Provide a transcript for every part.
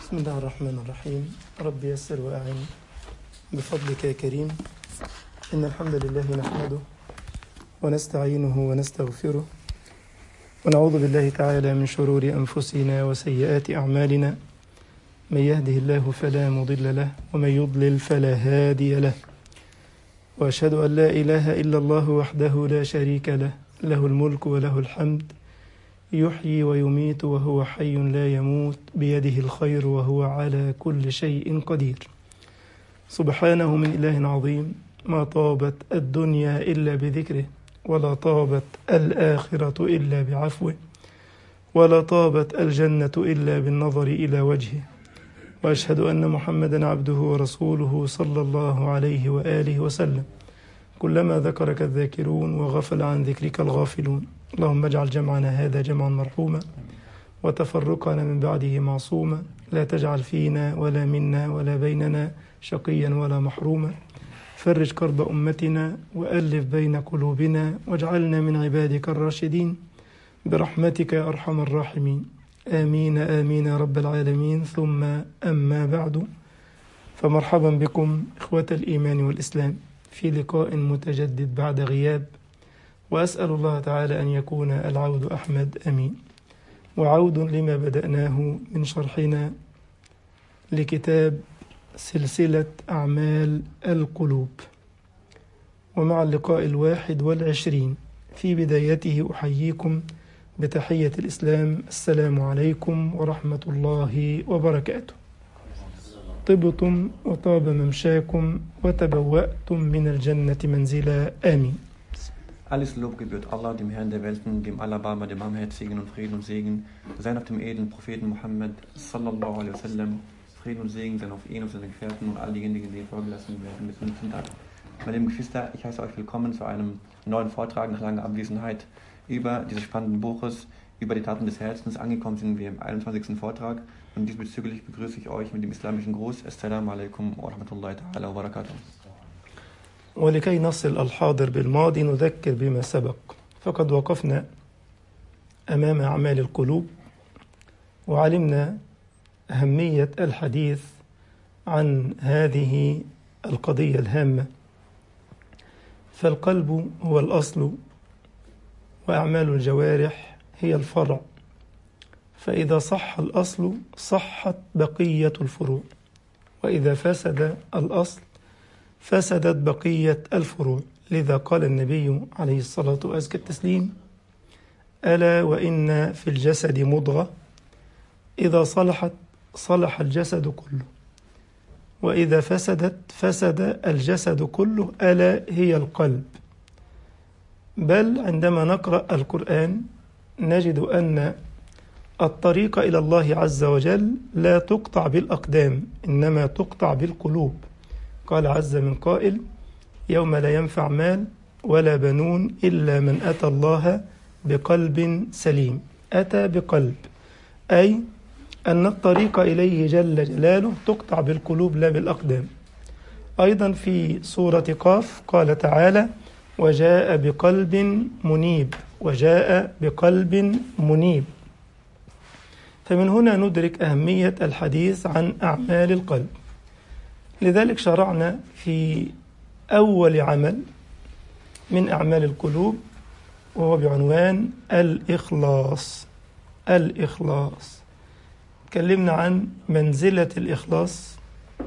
بسم الله الرحمن الرحيم رب يسر وأعن بفضلك يا كريم إن الحمد لله نحمده ونستعينه ونستغفره ونعوذ بالله تعالى من شرور أنفسنا وسيئات أعمالنا من يهده الله فلا مضل له ومن يضلل فلا هادي له وأشهد أن لا إله إلا الله وحده لا شريك له له الملك وله الحمد يحيي ويميت وهو حي لا يموت بيده الخير وهو على كل شيء قدير سبحانه من إله عظيم ما طابت الدنيا إلا بذكره ولا طابت الآخرة إلا بعفوه ولا طابت الجنة إلا بالنظر إلى وجهه وأشهد أن محمدا عبده ورسوله صلى الله عليه وآله وسلم كلما ذكرك الذاكرون وغفل عن ذكرك الغافلون اللهم اجعل جمعنا هذا جمعا مرحوما وتفرقنا من بعده معصوما لا تجعل فينا ولا منا ولا بيننا شقيا ولا محروما فرج كرب أمتنا وألف بين قلوبنا واجعلنا من عبادك الراشدين برحمتك يا أرحم الراحمين آمين آمين يا رب العالمين ثم أما بعد فمرحبا بكم إخوة الإيمان والإسلام في لقاء متجدد بعد غياب وأسأل الله تعالى أن يكون العود أحمد أمين وعود لما بدأناه من شرحنا لكتاب سلسلة أعمال القلوب ومع اللقاء الواحد والعشرين في بدايته أحييكم بتحية الإسلام السلام عليكم ورحمة الله وبركاته طبتم وطاب ممشاكم وتبوأتم من الجنة منزلا آمين Alles Lob gebührt Allah, dem Herrn der Welten, dem Allerbarmer, dem Barmherzigen und Frieden und Segen sein auf dem edlen Propheten Muhammad sallallahu alaihi wasallam. Frieden und Segen sein auf ihn und seine Gefährten und all diejenigen, die ihn vorgelassen werden bis zum letzten Tag. Meine lieben Geschwister, ich heiße euch willkommen zu einem neuen Vortrag nach langer Abwesenheit über dieses spannenden Buches, über die Taten des Herzens. Angekommen sind wir im 21. Vortrag und diesbezüglich begrüße ich euch mit dem islamischen Gruß. Assalamu alaikum wa rahmatullahi ta'ala wa barakatuh. ولكي نصل الحاضر بالماضي نذكر بما سبق فقد وقفنا امام اعمال القلوب وعلمنا اهميه الحديث عن هذه القضيه الهامه فالقلب هو الاصل واعمال الجوارح هي الفرع فاذا صح الاصل صحت بقيه الفروع واذا فسد الاصل فسدت بقية الفروع لذا قال النبي عليه الصلاة وأزكى التسليم ألا وإن في الجسد مضغة إذا صلحت صلح الجسد كله وإذا فسدت فسد الجسد كله ألا هي القلب بل عندما نقرأ القرآن نجد أن الطريق إلى الله عز وجل لا تقطع بالأقدام إنما تقطع بالقلوب قال عز من قائل يوم لا ينفع مال ولا بنون إلا من أتى الله بقلب سليم أتى بقلب أي أن الطريق إليه جل جلاله تقطع بالقلوب لا بالأقدام أيضا في سورة قاف قال تعالى وجاء بقلب منيب وجاء بقلب منيب فمن هنا ندرك أهمية الحديث عن أعمال القلب لذلك شرعنا في أول عمل من أعمال القلوب وهو بعنوان الإخلاص الإخلاص تكلمنا عن منزلة الإخلاص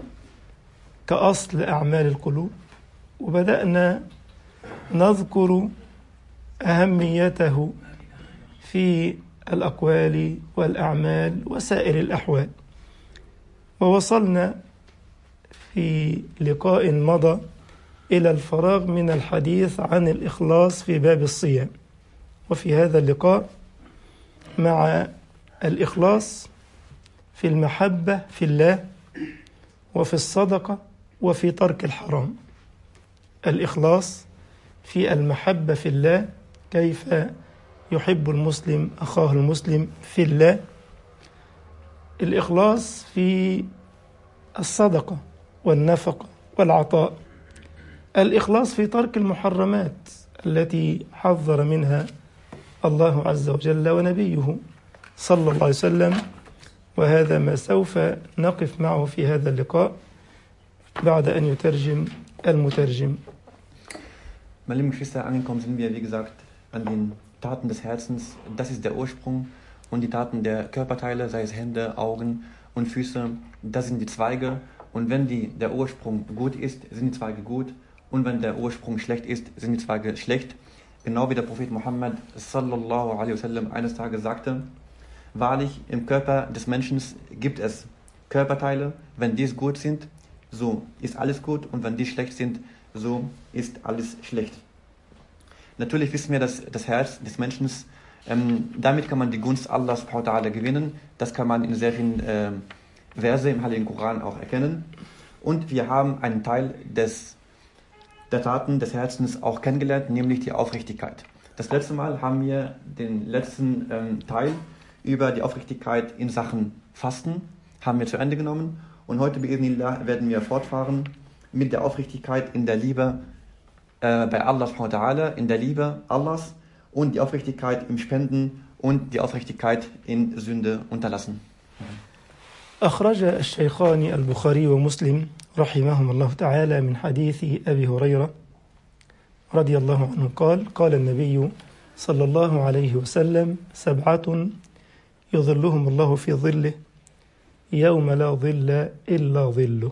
كأصل أعمال القلوب وبدأنا نذكر أهميته في الأقوال والأعمال وسائر الأحوال ووصلنا في لقاء مضى إلى الفراغ من الحديث عن الإخلاص في باب الصيام وفي هذا اللقاء مع الإخلاص في المحبة في الله وفي الصدقة وفي ترك الحرام الإخلاص في المحبة في الله كيف يحب المسلم أخاه المسلم في الله الإخلاص في الصدقة والنفقة والعطاء الإخلاص في ترك المحرمات التي حذر منها الله عز وجل ونبيه صلى الله عليه وسلم وهذا ما سوف نقف معه في هذا اللقاء بعد أن يترجم المترجم Meine lieben Geschwister, angekommen sind wir, wie gesagt, an den Taten des Herzens. Das ist der Ursprung. Und die Taten der Körperteile, sei es Hände, Augen und Füße, das sind die Zweige. Und wenn die, der Ursprung gut ist, sind die Zweige gut. Und wenn der Ursprung schlecht ist, sind die Zweige schlecht. Genau wie der Prophet Muhammad sallallahu alaihi wasallam eines Tages sagte, wahrlich im Körper des Menschen gibt es Körperteile, wenn dies gut sind, so ist alles gut und wenn die schlecht sind, so ist alles schlecht. Natürlich wissen wir, dass das Herz des Menschen, ähm, damit kann man die Gunst Allahs gewinnen. Das kann man in sehr vielen äh, Verse im Heiligen Koran auch erkennen. Und wir haben einen Teil des, der Taten des Herzens auch kennengelernt, nämlich die Aufrichtigkeit. Das letzte Mal haben wir den letzten ähm, Teil über die Aufrichtigkeit in Sachen Fasten haben wir zu Ende genommen. Und heute werden wir fortfahren mit der Aufrichtigkeit in der Liebe äh, bei Allah in der Liebe Allahs und die Aufrichtigkeit im Spenden und die Aufrichtigkeit in Sünde unterlassen. أخرج الشيخان البخاري ومسلم رحمهما الله تعالى من حديث أبي هريرة رضي الله عنه قال قال النبي صلى الله عليه وسلم سبعة يظلهم الله في ظله يوم لا ظل إلا ظله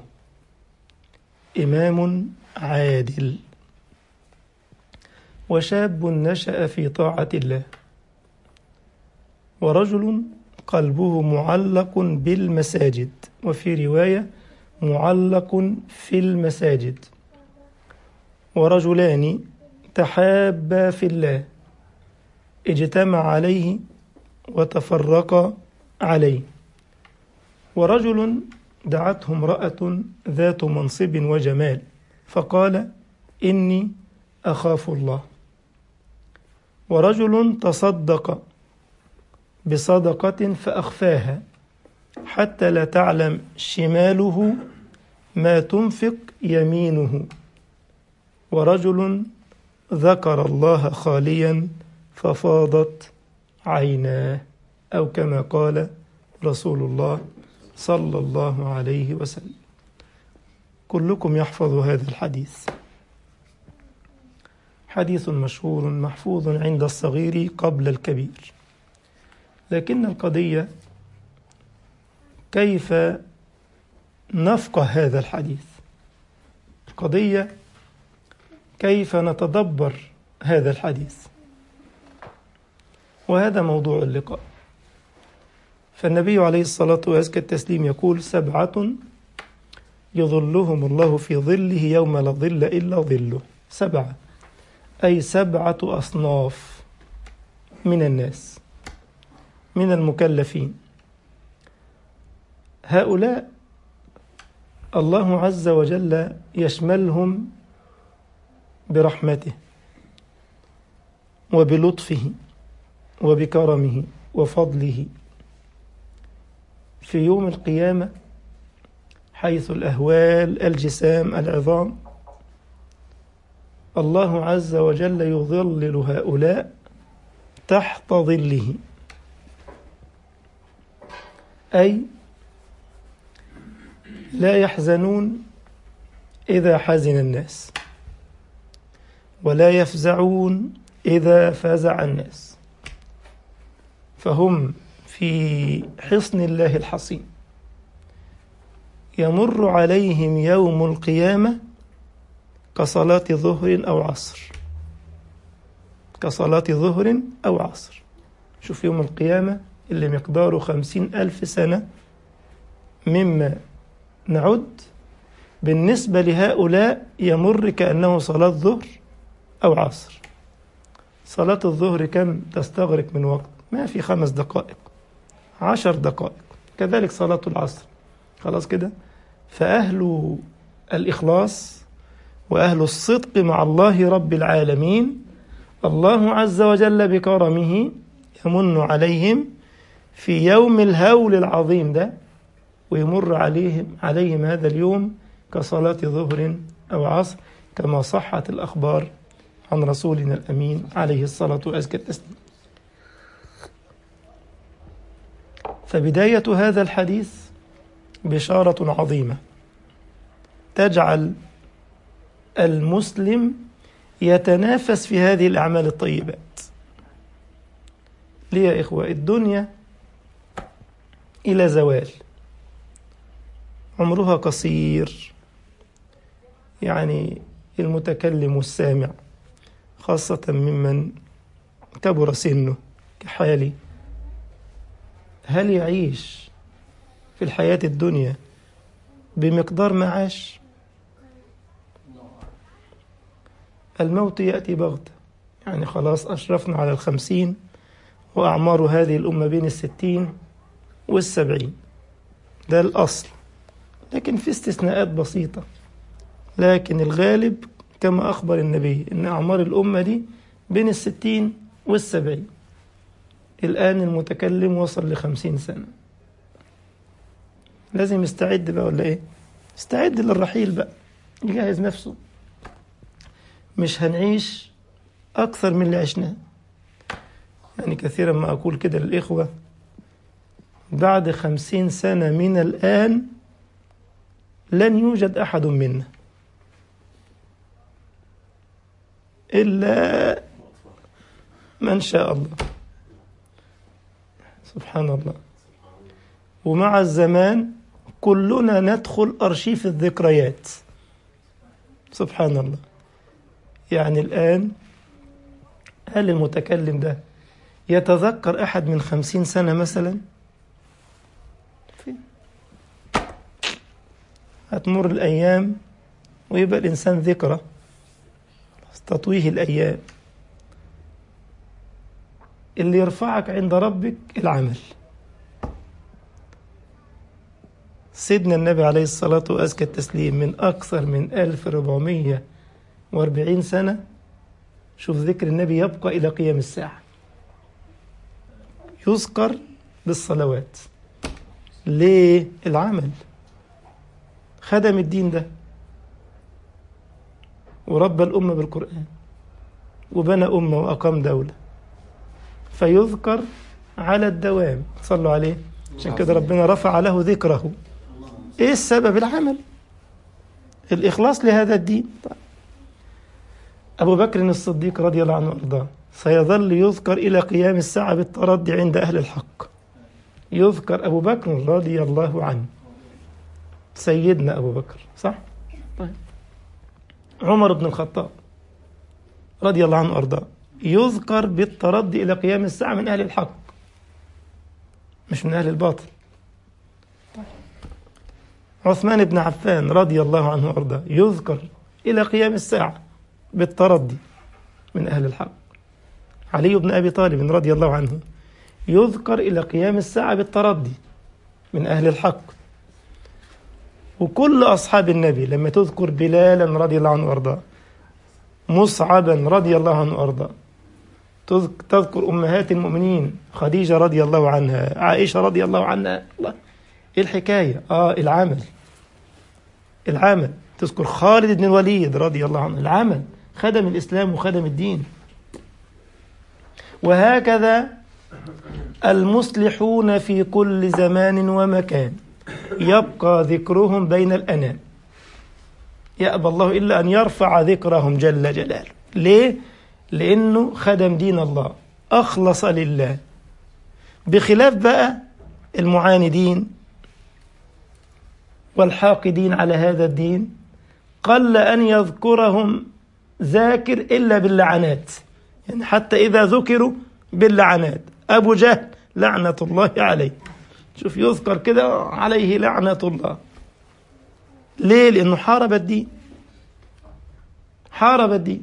إمام عادل وشاب نشأ في طاعة الله ورجل قلبه معلق بالمساجد وفي رواية معلق في المساجد ورجلان تحابا في الله اجتمع عليه وتفرقا عليه ورجل دعته امرأة ذات منصب وجمال فقال إني أخاف الله ورجل تصدق بصدقة فأخفاها حتى لا تعلم شماله ما تنفق يمينه ورجل ذكر الله خاليا ففاضت عيناه أو كما قال رسول الله صلى الله عليه وسلم كلكم يحفظ هذا الحديث حديث مشهور محفوظ عند الصغير قبل الكبير لكن القضية كيف نفقه هذا الحديث القضية كيف نتدبر هذا الحديث وهذا موضوع اللقاء فالنبي عليه الصلاة وأزكى التسليم يقول سبعة يظلهم الله في ظله يوم لا ظل إلا ظله سبعة أي سبعة أصناف من الناس من المكلفين هؤلاء الله عز وجل يشملهم برحمته وبلطفه وبكرمه وفضله في يوم القيامة حيث الأهوال الجسام العظام الله عز وجل يظلل هؤلاء تحت ظله أي لا يحزنون إذا حزن الناس ولا يفزعون إذا فزع الناس فهم في حصن الله الحصين يمر عليهم يوم القيامة كصلاة ظهر أو عصر كصلاة ظهر أو عصر شوف يوم القيامة اللي مقداره خمسين ألف سنة مما نعد بالنسبة لهؤلاء يمر كأنه صلاة ظهر أو عصر صلاة الظهر كم تستغرق من وقت ما في خمس دقائق عشر دقائق كذلك صلاة العصر خلاص كده فأهل الإخلاص وأهل الصدق مع الله رب العالمين الله عز وجل بكرمه يمن عليهم في يوم الهول العظيم ده ويمر عليهم عليهم هذا اليوم كصلاة ظهر أو عصر كما صحت الأخبار عن رسولنا الأمين عليه الصلاة وأزكى التسليم فبداية هذا الحديث بشارة عظيمة تجعل المسلم يتنافس في هذه الأعمال الطيبات ليه يا إخوة الدنيا إلى زوال عمرها قصير يعني المتكلم والسامع خاصة ممن كبر سنه كحالي هل يعيش في الحياة الدنيا بمقدار معاش الموت يأتي بغتة يعني خلاص أشرفنا على الخمسين وأعمار هذه الأمة بين الستين والسبعين ده الأصل لكن في استثناءات بسيطة لكن الغالب كما أخبر النبي أن أعمار الأمة دي بين الستين والسبعين الآن المتكلم وصل لخمسين سنة لازم يستعد بقى ولا إيه يستعد للرحيل بقى يجهز نفسه مش هنعيش أكثر من اللي عشناه يعني كثيرا ما أقول كده للإخوة بعد خمسين سنة من الآن لن يوجد أحد منا إلا من شاء الله سبحان الله ومع الزمان كلنا ندخل أرشيف الذكريات سبحان الله يعني الآن هل المتكلم ده يتذكر أحد من خمسين سنة مثلا هتمر الأيام ويبقى الإنسان ذكرى تطويه الأيام اللي يرفعك عند ربك العمل سيدنا النبي عليه الصلاة وأزكى التسليم من أكثر من 1440 سنة شوف ذكر النبي يبقى إلى قيام الساعة يذكر بالصلوات ليه العمل خدم الدين ده وربى الأمة بالقرآن وبنى أمة وأقام دولة فيذكر على الدوام صلوا عليه عشان كده ربنا رفع له ذكره ايه السبب العمل الإخلاص لهذا الدين أبو بكر الصديق رضي الله عنه وأرضاه سيظل يذكر إلى قيام الساعة بالتردي عند أهل الحق يذكر أبو بكر رضي الله عنه سيدنا أبو بكر صح؟ طيب عمر بن الخطاب رضي الله عنه وأرضاه يذكر بالتردي إلى قيام الساعة من أهل الحق مش من أهل الباطل عثمان بن عفان رضي الله عنه وأرضاه يذكر إلى قيام الساعة بالتردي من أهل الحق علي بن أبي طالب رضي الله عنه يذكر إلى قيام الساعة بالتردي من أهل الحق وكل أصحاب النبي لما تذكر بلالا رضي الله عنه وأرضاه مصعبا رضي الله عنه وأرضاه تذكر أمهات المؤمنين خديجة رضي الله عنها عائشة رضي الله عنها الله إيه الحكاية آه العمل العمل تذكر خالد بن الوليد رضي الله عنه العمل خدم الإسلام وخدم الدين وهكذا المصلحون في كل زمان ومكان يبقى ذكرهم بين الأنام يأبى الله إلا أن يرفع ذكرهم جل جلاله ليه؟ لأنه خدم دين الله أخلص لله بخلاف بقى المعاندين والحاقدين على هذا الدين قل أن يذكرهم ذاكر إلا باللعنات يعني حتى إذا ذكروا باللعنات أبو جهل لعنة الله عليه شوف يذكر كده عليه لعنة الله ليه؟ لأنه حارب الدين حارب الدين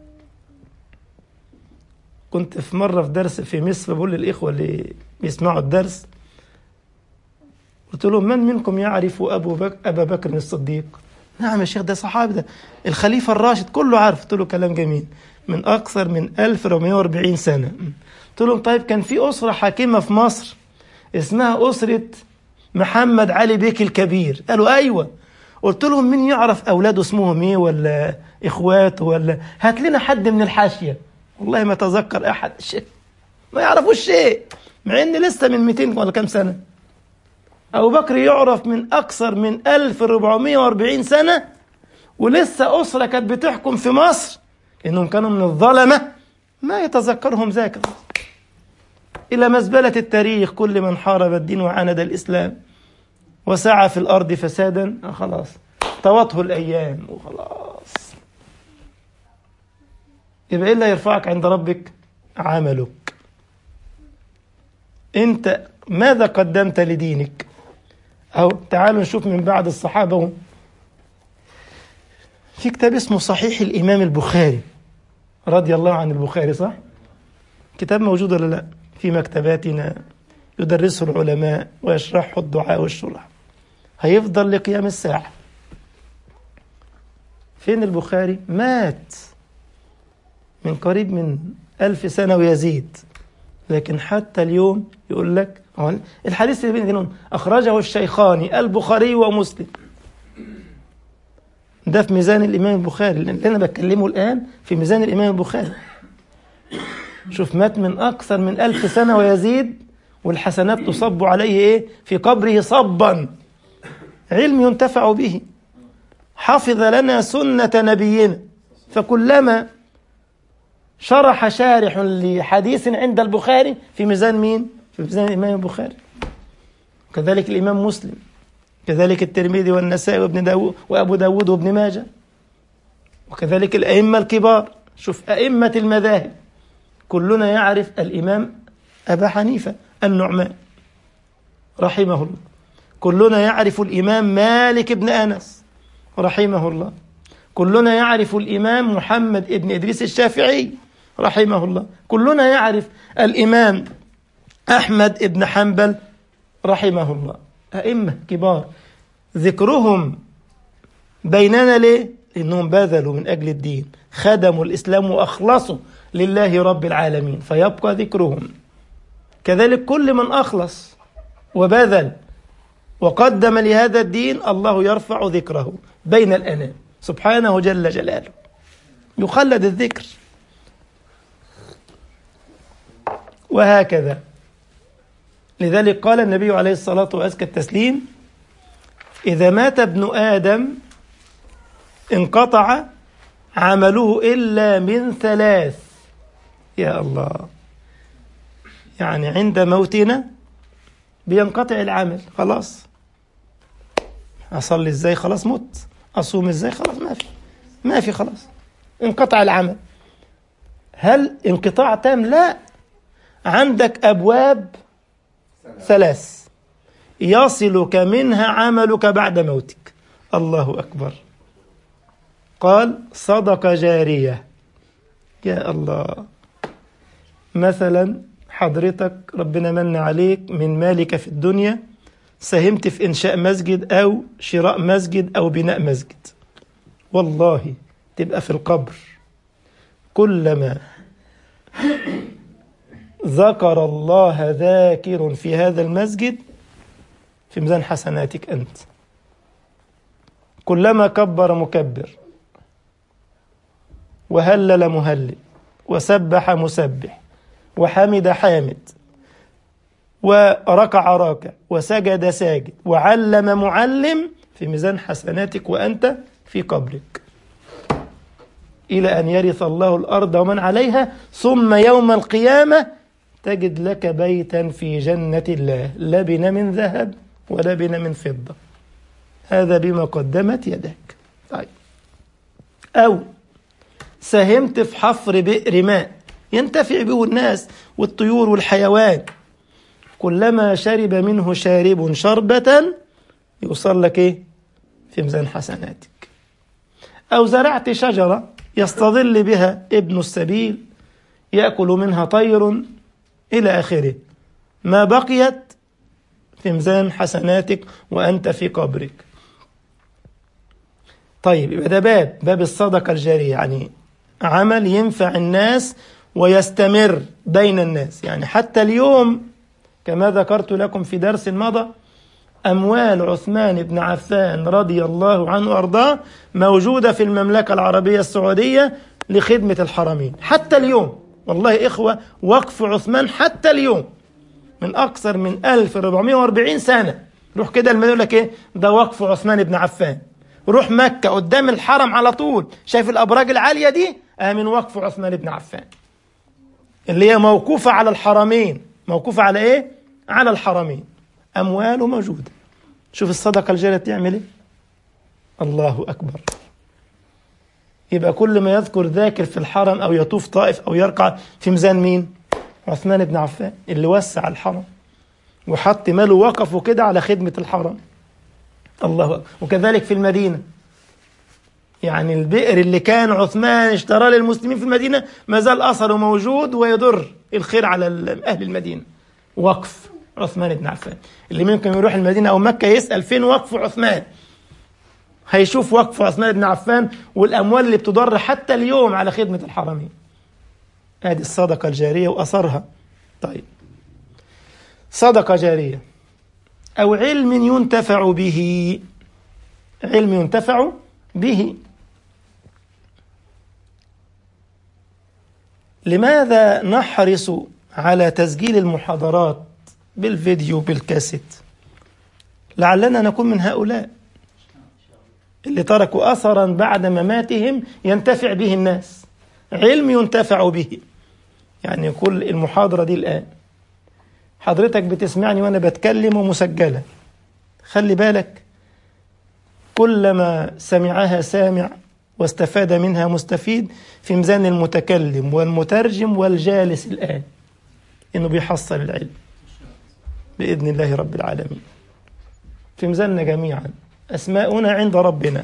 كنت في مرة في درس في مصر بقول للإخوة اللي بيسمعوا الدرس قلت لهم من منكم يعرف أبو بك أبا بكر الصديق نعم يا شيخ ده صحابي ده الخليفة الراشد كله عارف قلت له كلام جميل من أكثر من 1440 سنة قلت لهم طيب كان في أسرة حاكمة في مصر اسمها أسرة محمد علي بيك الكبير قالوا أيوة قلت لهم مين يعرف أولاده اسمهم إيه ولا إخواته ولا هات لنا حد من الحاشية والله ما تذكر أحد شيء ما يعرفوش شيء مع إن لسه من 200 ولا كام سنة أبو بكر يعرف من أكثر من 1440 سنة ولسه أسرة كانت بتحكم في مصر إنهم كانوا من الظلمة ما يتذكرهم ذاكر إلى مزبلة التاريخ كل من حارب الدين وعاند الإسلام وسعى في الأرض فسادا آه خلاص طوته الأيام وخلاص يبقى إيه اللي يرفعك عند ربك عملك أنت ماذا قدمت لدينك أو تعالوا نشوف من بعد الصحابة في كتاب اسمه صحيح الإمام البخاري رضي الله عن البخاري صح؟ كتاب موجود ولا لا؟ في مكتباتنا يدرسه العلماء ويشرحه الدعاء والشرح هيفضل لقيام الساعة فين البخاري؟ مات من قريب من ألف سنة ويزيد لكن حتى اليوم يقول لك الحديث اللي بين أخرجه الشيخان البخاري ومسلم ده في ميزان الإمام البخاري اللي أنا بتكلمه الآن في ميزان الإمام البخاري شوف مات من أكثر من ألف سنة ويزيد والحسنات تصب عليه إيه في قبره صبا علم ينتفع به حفظ لنا سنة نبينا فكلما شرح شارح لحديث عند البخاري في ميزان مين؟ في ميزان الإمام البخاري كذلك الإمام مسلم كذلك الترمذي والنسائي وابن داود وأبو داود وابن ماجه وكذلك الأئمة الكبار شوف أئمة المذاهب كلنا يعرف الإمام أبا حنيفة النعمان رحمه الله كلنا يعرف الإمام مالك بن أنس رحمه الله كلنا يعرف الإمام محمد بن إدريس الشافعي رحمه الله كلنا يعرف الإمام أحمد بن حنبل رحمه الله أئمة كبار ذكرهم بيننا ليه؟ لأنهم بذلوا من أجل الدين خدموا الإسلام وأخلصوا لله رب العالمين فيبقى ذكرهم كذلك كل من أخلص وبذل وقدم لهذا الدين الله يرفع ذكره بين الأنام سبحانه جل جلاله يخلد الذكر وهكذا لذلك قال النبي عليه الصلاة وأزكى التسليم إذا مات ابن آدم انقطع عمله إلا من ثلاث يا الله يعني عند موتنا بينقطع العمل خلاص أصلي إزاي خلاص مت أصوم إزاي خلاص ما في ما في خلاص انقطع العمل هل انقطاع تام لا عندك أبواب ثلاث يصلك منها عملك بعد موتك الله أكبر قال صدقة جارية يا الله مثلا حضرتك ربنا من عليك من مالك في الدنيا ساهمت في إنشاء مسجد أو شراء مسجد أو بناء مسجد والله تبقى في القبر كلما ذكر الله ذاكر في هذا المسجد في ميزان حسناتك أنت كلما كبر مكبر وهلل مهلل وسبح مسبح وحمد حامد وركع راكع وسجد ساجد وعلم معلم في ميزان حسناتك وأنت في قبرك إلى أن يرث الله الأرض ومن عليها ثم يوم القيامة تجد لك بيتا في جنة الله لبن من ذهب ولبن من فضة هذا بما قدمت يدك طيب أو ساهمت في حفر بئر ماء ينتفع به الناس والطيور والحيوان كلما شرب منه شارب شربة يوصل لك إيه في ميزان حسناتك أو زرعت شجرة يستظل بها ابن السبيل يأكل منها طير إلى آخره ما بقيت في ميزان حسناتك وأنت في قبرك طيب يبقى ده باب باب الصدقة الجارية يعني عمل ينفع الناس ويستمر بين الناس يعني حتى اليوم كما ذكرت لكم في درس مضى أموال عثمان بن عفان رضي الله عنه وأرضاه موجودة في المملكة العربية السعودية لخدمة الحرمين حتى اليوم والله إخوة وقف عثمان حتى اليوم من أكثر من 1440 سنة روح كده المدينة يقول لك ايه ده وقف عثمان بن عفان روح مكة قدام الحرم على طول شايف الأبراج العالية دي آه من وقف عثمان بن عفان اللي هي موقوفة على الحرمين موقوفة على ايه على الحرمين أمواله موجودة شوف الصدقة الجارية تعمل ايه الله أكبر يبقى كل ما يذكر ذاكر في الحرم أو يطوف طائف أو يركع في ميزان مين عثمان بن عفان اللي وسع الحرم وحط ماله وقفه كده على خدمة الحرم الله أكبر وكذلك في المدينة يعني البئر اللي كان عثمان اشتراه للمسلمين في المدينة ما زال أثره موجود ويضر الخير على أهل المدينة وقف عثمان بن عفان اللي منكم يروح المدينة أو مكة يسأل فين وقف عثمان هيشوف وقف عثمان بن عفان والأموال اللي بتضر حتى اليوم على خدمة الحرمين هذه الصدقة الجارية وأثرها طيب صدقة جارية أو علم ينتفع به علم ينتفع به لماذا نحرص على تسجيل المحاضرات بالفيديو بالكاسيت لعلنا نكون من هؤلاء اللي تركوا أثرا بعد مماتهم ينتفع به الناس علم ينتفع به يعني كل المحاضرة دي الآن حضرتك بتسمعني وأنا بتكلم ومسجلة خلي بالك كلما سمعها سامع واستفاد منها مستفيد في ميزان المتكلم والمترجم والجالس الآن إنه بيحصل العلم بإذن الله رب العالمين في ميزاننا جميعا أسماؤنا عند ربنا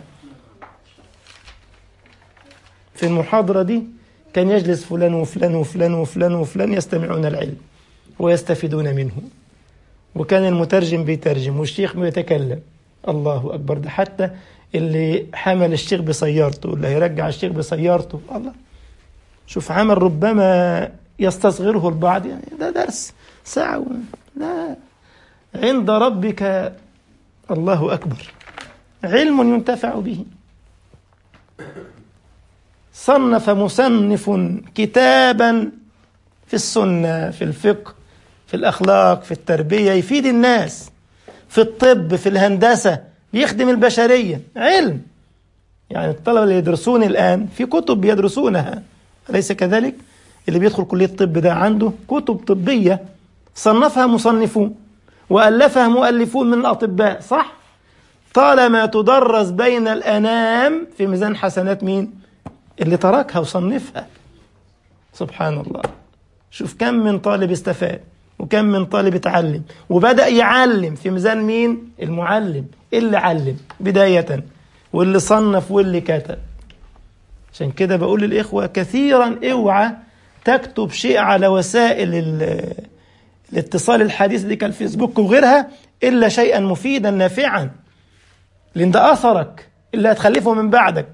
في المحاضرة دي كان يجلس فلان وفلان وفلان وفلان وفلان يستمعون العلم ويستفيدون منه وكان المترجم بيترجم والشيخ بيتكلم الله أكبر ده حتى اللي حمل الشيخ بسيارته اللي هيرجع الشيخ بسيارته الله شوف عمل ربما يستصغره البعض يعني ده درس ساعة و... لا عند ربك الله أكبر علم ينتفع به صنف مصنف كتابا في السنة في الفقه في الأخلاق في التربية يفيد الناس في الطب في الهندسة يخدم البشرية علم يعني الطلبة اللي يدرسون الآن في كتب بيدرسونها أليس كذلك؟ اللي بيدخل كلية الطب ده عنده كتب طبية صنفها مصنفون وألفها مؤلفون من الأطباء صح؟ طالما تدرس بين الأنام في ميزان حسنات مين؟ اللي تركها وصنفها سبحان الله شوف كم من طالب استفاد وكم من طالب اتعلم وبدأ يعلم في ميزان مين؟ المعلم اللي علم بداية واللي صنف واللي كتب عشان كده بقول للإخوة كثيرا اوعى تكتب شيء على وسائل الاتصال الحديث دي كالفيسبوك وغيرها إلا شيئا مفيدا نافعا لأن ده أثرك اللي هتخلفه من بعدك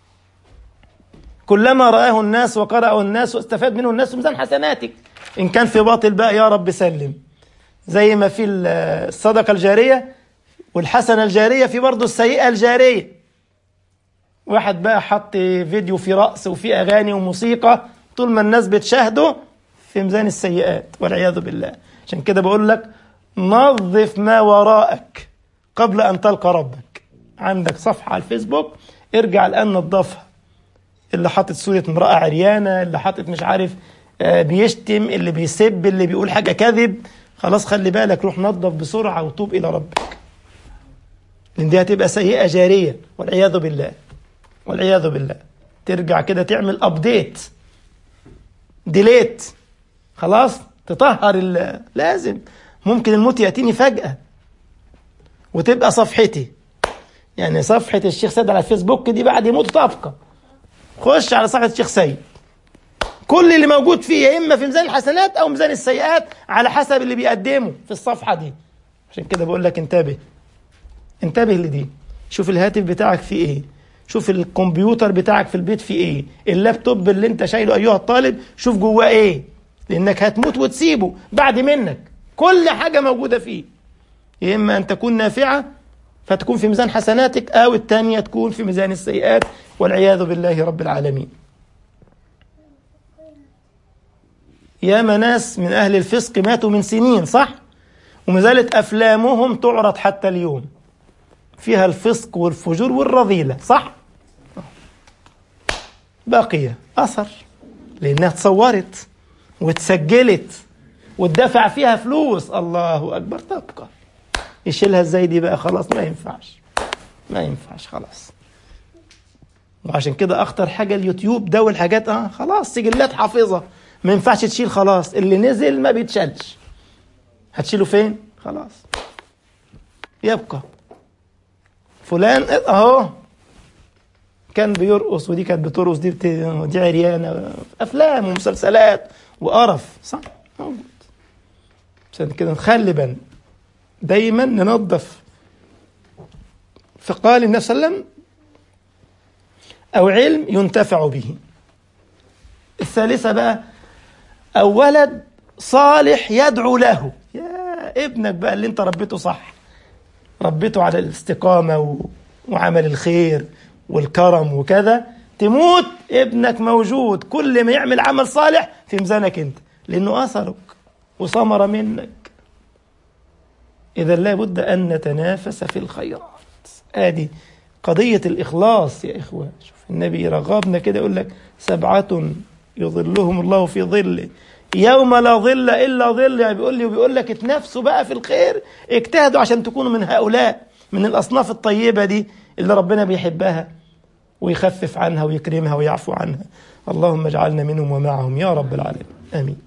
كلما رآه الناس وقرأه الناس واستفاد منه الناس ميزان حسناتك إن كان في باطل بقى يا رب سلم زي ما في الصدقة الجارية والحسنة الجارية في برضه السيئة الجارية واحد بقى حط فيديو في رقص وفي أغاني وموسيقى طول ما الناس بتشاهده في ميزان السيئات والعياذ بالله عشان كده بقول لك نظف ما وراءك قبل أن تلقى ربك عندك صفحة على الفيسبوك ارجع الآن نظفها اللي حاطط صورة امرأة عريانة اللي حاطط مش عارف بيشتم اللي بيسب اللي بيقول حاجة كذب خلاص خلي بالك روح نظف بسرعة وتوب إلى ربك لأن دي هتبقى سيئة جارية والعياذ بالله والعياذ بالله ترجع كده تعمل أبديت ديليت خلاص تطهر لازم ممكن الموت يأتيني فجأة وتبقى صفحتي يعني صفحة الشيخ سيد على الفيسبوك دي بعد يموت تبقى خش على صفحة الشيخ سيد كل اللي موجود فيه يا إما في ميزان الحسنات أو ميزان السيئات على حسب اللي بيقدمه في الصفحة دي عشان كده بقول لك انتبه انتبه لدي شوف الهاتف بتاعك فيه ايه شوف الكمبيوتر بتاعك في البيت فيه ايه اللابتوب اللي انت شايله ايها الطالب شوف جواه ايه لانك هتموت وتسيبه بعد منك كل حاجة موجودة فيه يا اما ان تكون نافعة فتكون في ميزان حسناتك او الثانية تكون في ميزان السيئات والعياذ بالله رب العالمين ياما ناس من اهل الفسق ماتوا من سنين صح وما زالت أفلامهم تعرض حتى اليوم فيها الفسق والفجور والرذيلة صح؟ باقية أثر لأنها تصورت وتسجلت وتدفع فيها فلوس الله أكبر تبقى يشيلها ازاي دي بقى خلاص ما ينفعش ما ينفعش خلاص وعشان كده اخطر حاجه اليوتيوب ده والحاجات اه خلاص سجلات حافظه ما ينفعش تشيل خلاص اللي نزل ما بيتشالش هتشيله فين خلاص يبقى فلان اهو كان بيرقص ودي كانت بترقص دي بت... دي عريانه افلام ومسلسلات وقرف صح موجود عشان كده نخلي بالنا دايما ننظف فقال النبي صلى الله عليه وسلم أو علم ينتفع به الثالثة بقى أو ولد صالح يدعو له يا ابنك بقى اللي انت ربيته صح ربيته على الاستقامة و... وعمل الخير والكرم وكذا تموت ابنك موجود كل ما يعمل عمل صالح في ميزانك انت لانه اثرك وثمر منك اذا لابد ان نتنافس في الخيرات ادي قضيه الاخلاص يا اخوان شوف النبي رغبنا كده يقول لك سبعه يظلهم الله في ظله يوم لا ظل الا ظل يعني بيقول لي وبيقول لك اتنافسوا بقى في الخير اجتهدوا عشان تكونوا من هؤلاء من الاصناف الطيبه دي اللي ربنا بيحبها ويخفف عنها ويكرمها ويعفو عنها اللهم اجعلنا منهم ومعهم يا رب العالمين امين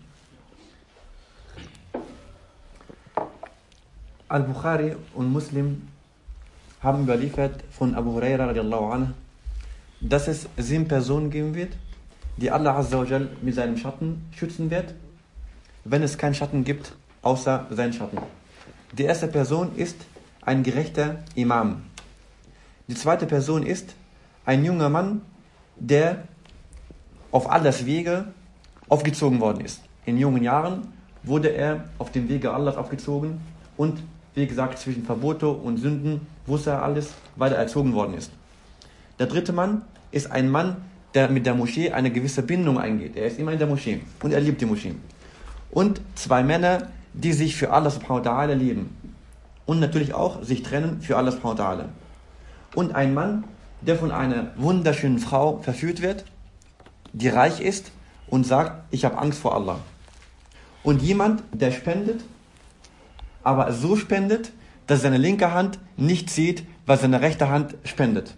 Al-Bukhari und Muslim haben überliefert von Abu Huraira radiallahu anhu, dass es sieben Personen geben wird, die Allah Azza wa Jal mit seinem Schatten schützen wird, wenn es keinen Schatten gibt, außer seinen Schatten. Die erste Person ist ein gerechter Imam. Die zweite Person ist ein junger Mann, der auf Allahs Wege aufgezogen worden ist. In jungen Jahren wurde er auf dem Wege Allahs aufgezogen und wie gesagt, zwischen Verbote und Sünden wusste er alles, weil er erzogen worden ist. Der dritte Mann ist ein Mann, der mit der Moschee eine gewisse Bindung eingeht. Er ist immer in der Moschee und er liebt die Moschee. Und zwei Männer, die sich für Allah subhanahu wa ta'ala lieben. Und natürlich auch sich trennen für Allah subhanahu wa ta'ala. Und ein Mann, der von einer wunderschönen Frau verführt wird, die reich ist und sagt, ich habe Angst vor Allah. Und jemand, der spendet aber so spendet, dass seine linke Hand nicht sieht, was seine rechte Hand spendet.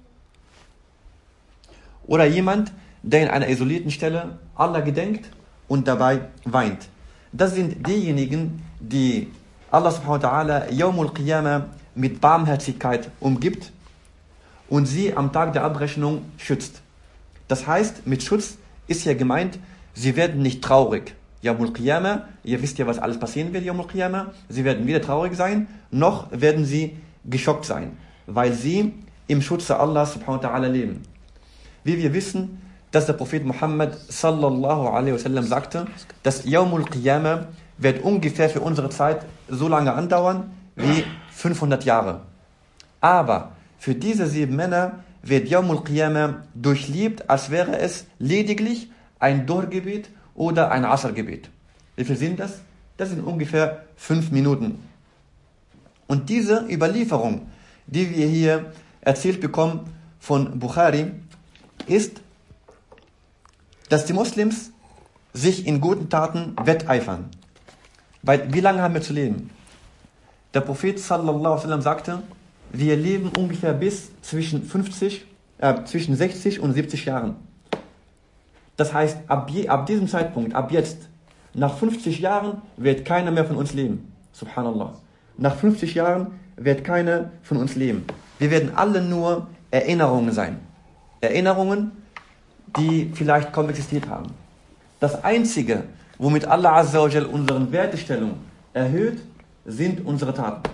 Oder jemand, der in einer isolierten Stelle Allah gedenkt und dabei weint. Das sind diejenigen, die Allah subhanahu wa ta'ala Yawmul Qiyamah mit Barmherzigkeit umgibt und sie am Tag der Abrechnung schützt. Das heißt, mit Schutz ist hier gemeint, sie werden nicht traurig. Yawmul Qiyamah, ihr wisst ja, was alles passieren wird, Yawmul Qiyamah. Sie werden weder traurig sein, noch werden sie geschockt sein, weil sie im Schutze Allah subhanahu wa ta'ala leben. Wie wir wissen, dass der Prophet Muhammad sallallahu alaihi wasallam sagte, dass Yawmul Qiyamah wird ungefähr für unsere Zeit so lange andauern wie 500 Jahre. Aber für diese sieben Männer wird Yawmul Qiyamah durchlebt, als wäre es lediglich ein Durchgebet oder ein Asr-Gebet. Wie viel sind das? Das sind ungefähr fünf Minuten. Und diese Überlieferung, die wir hier erzählt bekommen von Bukhari, ist, dass die Muslims sich in guten Taten wetteifern. Weil wie lange haben wir zu leben? Der Prophet sallallahu alaihi wasallam sagte, wir leben ungefähr bis zwischen 50, äh, zwischen 60 und 70 Jahren. Das heißt, ab, je, ab diesem Zeitpunkt, ab jetzt, nach 50 Jahren wird keiner mehr von uns leben. Subhanallah. Nach 50 Jahren wird keiner von uns leben. Wir werden alle nur Erinnerungen sein. Erinnerungen, die vielleicht kaum existiert haben. Das Einzige, womit Allah Azza wa Jal unsere Wertestellung erhöht, sind unsere Taten.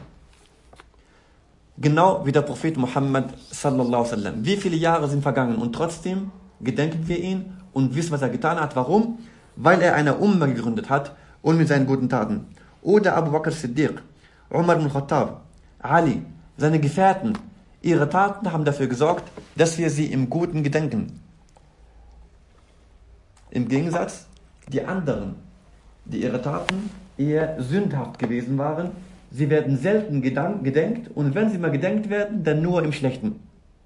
Genau wie der Prophet Muhammad sallallahu alaihi wasallam. Wie viele Jahre sind vergangen und trotzdem gedenken wir ihn und wissen, was er getan hat. Warum? Weil er eine Umma gegründet hat und mit seinen guten Taten. Oder Abu Bakr Siddiq, Umar ibn Khattab, Ali, seine Gefährten, ihre Taten haben dafür gesorgt, dass wir sie im Guten gedenken. Im Gegensatz, die anderen, die ihre Taten eher sündhaft gewesen waren. Sie werden selten gedank, gedenkt und wenn sie mal gedenkt werden, dann nur im Schlechten.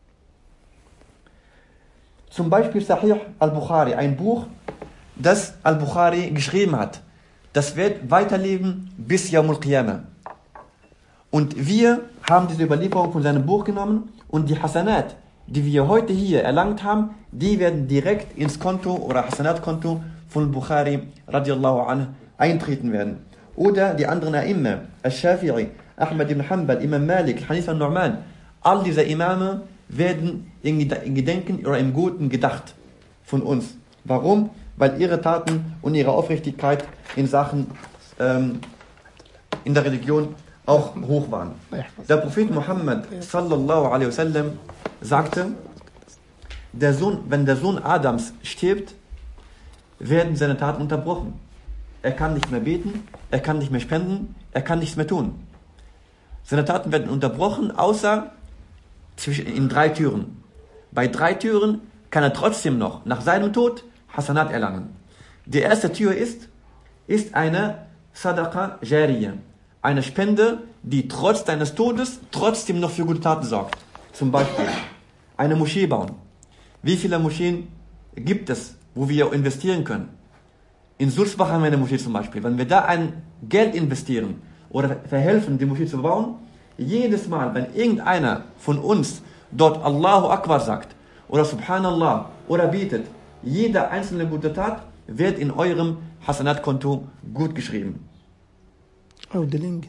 Zum Beispiel Sahih al-Bukhari, ein Buch, das al-Bukhari geschrieben hat. Das wird weiterleben bis Yawmul Qiyamah. Und wir haben diese Überlieferung von seinem Buch genommen und die Hasanat, die wir heute hier erlangt haben, die werden direkt ins Konto oder Hasanat-Konto von Bukhari radiallahu anh eintreten werden. Oder die anderen A'imme, Al-Shafi'i, Ahmad ibn Hanbal, Imam Malik, Hanif al-Nu'man, all diese Imame werden in Gedenken oder im Guten gedacht von uns. Warum? Weil ihre Taten und ihre Aufrichtigkeit in Sachen ähm, in der Religion auch hoch waren. Der Prophet Muhammad sallallahu alaihi wasallam sagte, der Sohn, wenn der Sohn Adams stirbt, werden seine Taten unterbrochen. Er kann nicht mehr beten, er kann nicht mehr spenden, er kann nichts mehr tun. Seine Taten werden unterbrochen, außer zwischen, in drei Türen. Bei drei Türen kann er trotzdem noch nach seinem Tod Hasanat erlangen. Die erste Tür ist, ist eine Sadaqa Jariyah, eine Spende, die trotz deines Todes trotzdem noch für gute Taten sorgt. Zum Beispiel eine Moschee bauen. Wie viele Moscheen gibt es, wo wir investieren können? In Sulzbach haben wir eine Moschee zum Beispiel. Wenn wir da ein Geld investieren oder verhelfen, die Moschee zu bauen, jedes Mal, wenn irgendeiner von uns dort Allahu Akbar sagt oder Subhanallah oder betet, jede einzelne gute Tat wird in eurem Hasanat-Konto gut geschrieben. أو دلينج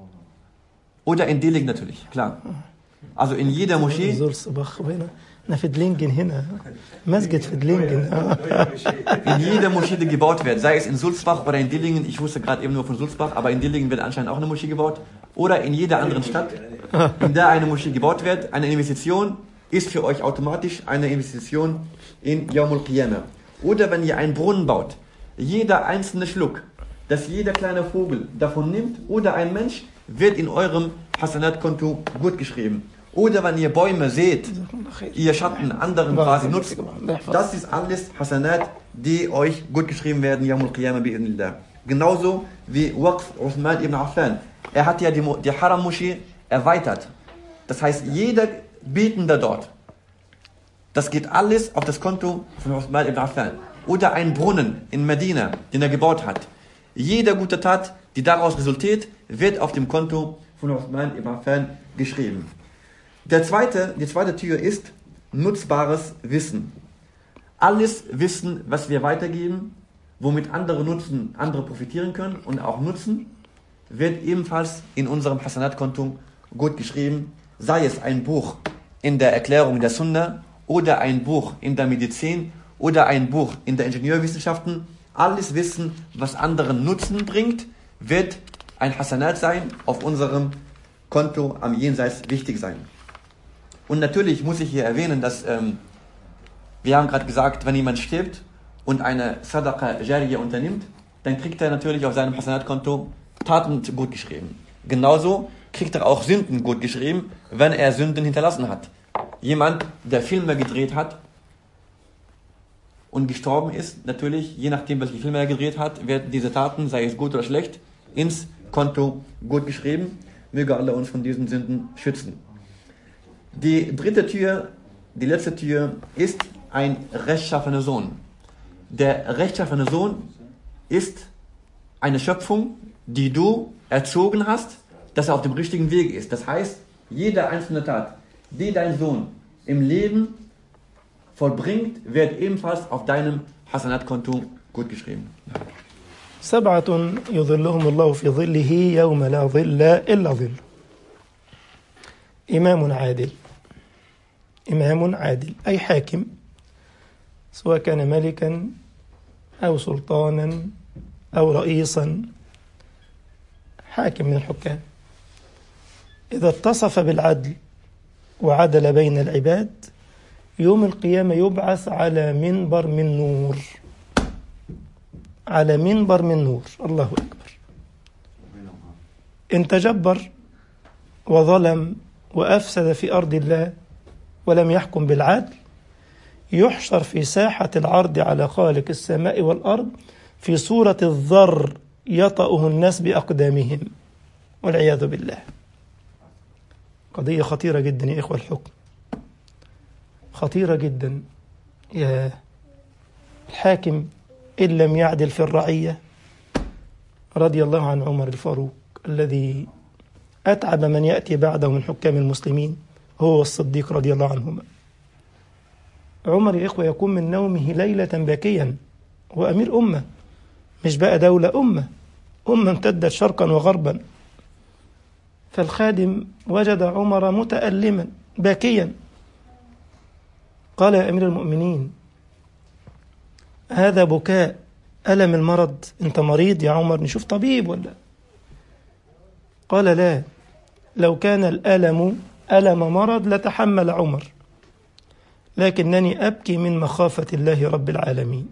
Oder in Delig natürlich, klar. Also in jeder Moschee, زور صباح هنا احنا في دلينجن هنا مسجد في دلينجن آه. in jeder Moschee, die gebaut wird, sei es in Sulzbach oder in Dillingen, ich wusste gerade eben nur von Sulzbach, aber in Dillingen wird anscheinend auch eine Moschee gebaut, oder in jeder anderen Stadt, in der eine Moschee gebaut wird, eine Investition ist für euch automatisch eine Investition in Yawmul Qiyamah. Oder wenn ihr einen Brunnen baut, jeder einzelne Schluck, dass jeder kleine Vogel davon nimmt oder ein Mensch, wird in eurem Hasanat-Konto gut geschrieben. Oder wenn ihr Bäume seht, ihr Schatten anderen quasi nutzt, das ist alles Hasanat, die euch gut geschrieben werden, Yamul Qiyamah bi'idnillah. Genauso wie Waqf Uthman ibn Affan. Er hat ja die, Mo- die Haram-Moschee erweitert. Das heißt, jeder Betender dort, das geht alles auf das Konto von Uthman ibn Affan. Oder ein Brunnen in Medina, den er gebaut hat. Jede gute Tat, die daraus resultiert, wird auf dem Konto von Uthman ibn Affan geschrieben. Der zweite, die zweite Tür ist nutzbares Wissen. Alles Wissen, was wir weitergeben, womit andere nutzen, andere profitieren können und auch nutzen, wird ebenfalls in unserem Hasanat-Konto gut geschrieben, sei es ein Buch in der Erklärung der Sunna oder ein Buch in der Medizin oder ein Buch in der Ingenieurwissenschaften. Alles Wissen, was anderen Nutzen bringt, wird ein Hasanat sein, auf unserem Konto am Jenseits wichtig sein. Und natürlich muss ich hier erwähnen, dass ähm, wir haben gerade gesagt, wenn jemand stirbt und eine Sadaqa Jariyah unternimmt, dann kriegt er natürlich auf seinem Hasanat-Konto Taten gut geschrieben. Genauso kriegt er auch Sünden gut geschrieben, wenn er Sünden hinterlassen hat. Jemand, der Filme gedreht hat und gestorben ist, natürlich, je nachdem, welche Filme er gedreht hat, werden diese Taten, sei es gut oder schlecht, ins Konto gut geschrieben. Möge Allah uns von diesen Sünden schützen. Die dritte Tür, die letzte Tür, ist ein rechtschaffener Sohn. Der rechtschaffene Sohn ist eine Schöpfung, die du erzogen hast, dass er auf dem richtigen Weg ist. Das heißt, jede einzelne Tat, die dein Sohn im Leben vollbringt, wird ebenfalls auf deinem Hasanat-Konto gut geschrieben. سبعة يظلهم الله في ظله يوم لا ظل إلا ظل إمام عادل إمام عادل أي حاكم سواء كان ملكا أو سلطانا أو رئيسا حاكم من الحكام إذا اتصف بالعدل وعدل بين العباد يوم القيامة يبعث على منبر من نور على منبر من نور الله أكبر إن تجبر وظلم وأفسد في أرض الله ولم يحكم بالعدل يحشر في ساحة العرض على خالق السماء والأرض في صورة الذر يطأه الناس بأقدامهم والعياذ بالله قضية خطيرة جدا يا إخوة الحكم خطيرة جدا يا الحاكم إن لم يعدل في الرعية رضي الله عن عمر الفاروق الذي أتعب من يأتي بعده من حكام المسلمين هو والصديق رضي الله عنهما عمر يا إخوة يقوم من نومه ليلة باكيا هو أمير أمة مش بقى دولة أمة أمة امتدت شرقا وغربا فالخادم وجد عمر متألما باكيا قال يا أمير المؤمنين هذا بكاء ألم المرض أنت مريض يا عمر نشوف طبيب ولا قال لا لو كان الألم ألم مرض لتحمل عمر لكنني أبكي من مخافة الله رب العالمين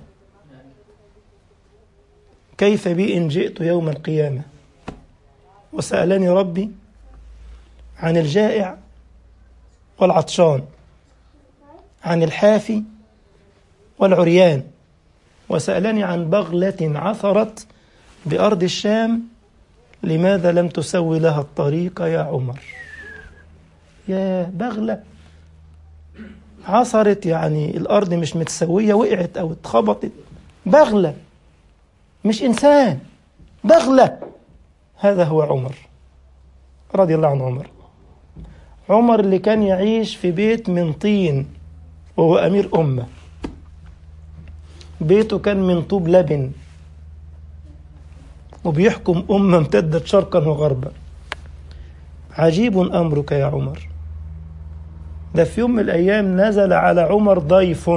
كيف بي إن جئت يوم القيامة وسألني ربي عن الجائع والعطشان عن الحافي والعريان وسألني عن بغلة عثرت بأرض الشام لماذا لم تسوي لها الطريق يا عمر يا بغلة عثرت يعني الأرض مش متسوية وقعت أو اتخبطت بغلة مش إنسان بغلة هذا هو عمر رضي الله عن عمر عمر اللي كان يعيش في بيت من طين وهو أمير أمة بيته كان من طوب لبن وبيحكم أمة امتدت شرقا وغربا عجيب أمرك يا عمر ده في يوم من الأيام نزل على عمر ضيف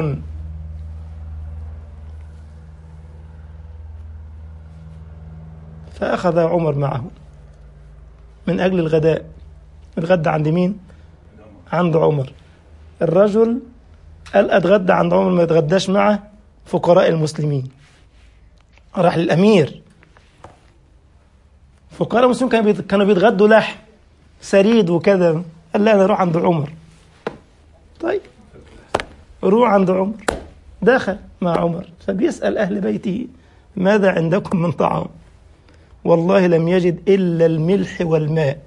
فأخذ عمر معه من أجل الغداء الغداء عند مين؟ عند عمر الرجل قال أتغدى عند عمر ما يتغداش معه فقراء المسلمين راح للأمير فقراء المسلمين كانوا كانوا بيتغدوا لحم سريد وكذا قال لا أنا أروح عند عمر طيب روح عند عمر دخل مع عمر فبيسأل أهل بيته ماذا عندكم من طعام والله لم يجد إلا الملح والماء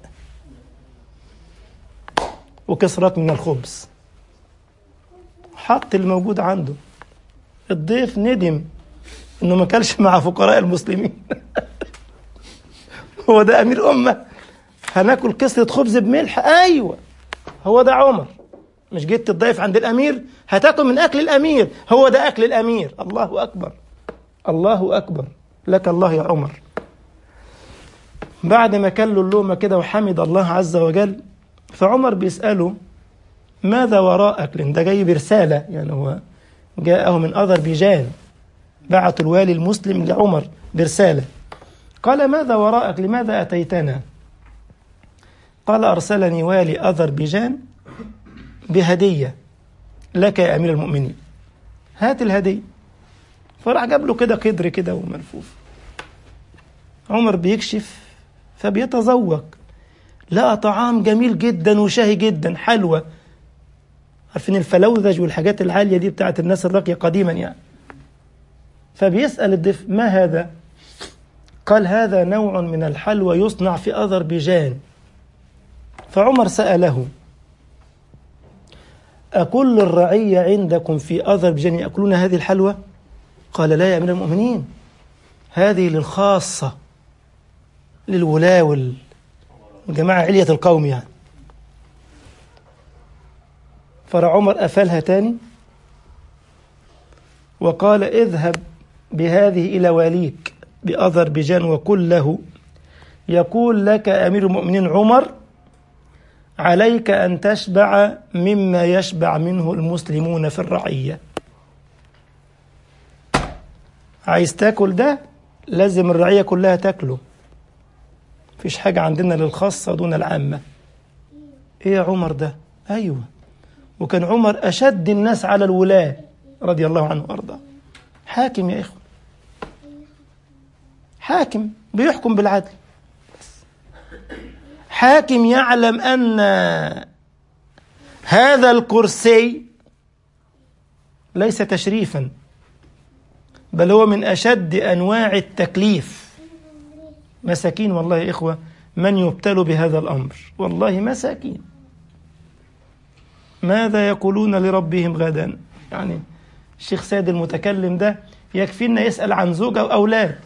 وكسرات من الخبز حط الموجود عنده الضيف ندم انه ما كلش مع فقراء المسلمين هو ده امير امه هناكل كسرة خبز بملح ايوه هو ده عمر مش جيت تضيف عند الامير هتاكل من اكل الامير هو ده اكل الامير الله اكبر الله اكبر لك الله يا عمر بعد ما كلوا اللومة كده وحمد الله عز وجل فعمر بيسأله ماذا وراءك لأن ده جاي برسالة يعني هو جاءه من أذربيجان بعثوا الوالي المسلم لعمر برسالة قال ماذا وراءك لماذا أتيتنا قال أرسلني والي أذربيجان بهدية لك يا أمير المؤمنين هات الهدية فراح جاب له كده قدر كده وملفوف عمر بيكشف فبيتذوق لقى طعام جميل جدا وشهي جدا حلوى عارفين الفلوذج والحاجات العالية دي بتاعت الناس الراقية قديما يعني فبيسأل الضيف ما هذا قال هذا نوع من الحلوى يصنع في أذربيجان فعمر سأله أكل الرعية عندكم في أذربيجان يأكلون هذه الحلوى قال لا يا أمير المؤمنين هذه للخاصة للولاة والجماعة علية القوم يعني فرع عمر قفلها تاني وقال اذهب بهذه إلى واليك بأذربيجان وقل له يقول لك أمير المؤمنين عمر عليك أن تشبع مما يشبع منه المسلمون في الرعية عايز تاكل ده لازم الرعية كلها تاكله مفيش حاجة عندنا للخاصة دون العامة ايه يا عمر ده ايوه وكان عمر اشد الناس على الولاة رضي الله عنه وارضاه حاكم يا اخوة حاكم بيحكم بالعدل حاكم يعلم ان هذا الكرسي ليس تشريفا بل هو من اشد انواع التكليف مساكين والله يا إخوة من يبتلوا بهذا الأمر والله مساكين ماذا يقولون لربهم غدا يعني الشيخ سيد المتكلم ده يكفينا يسأل عن زوجة وأولاد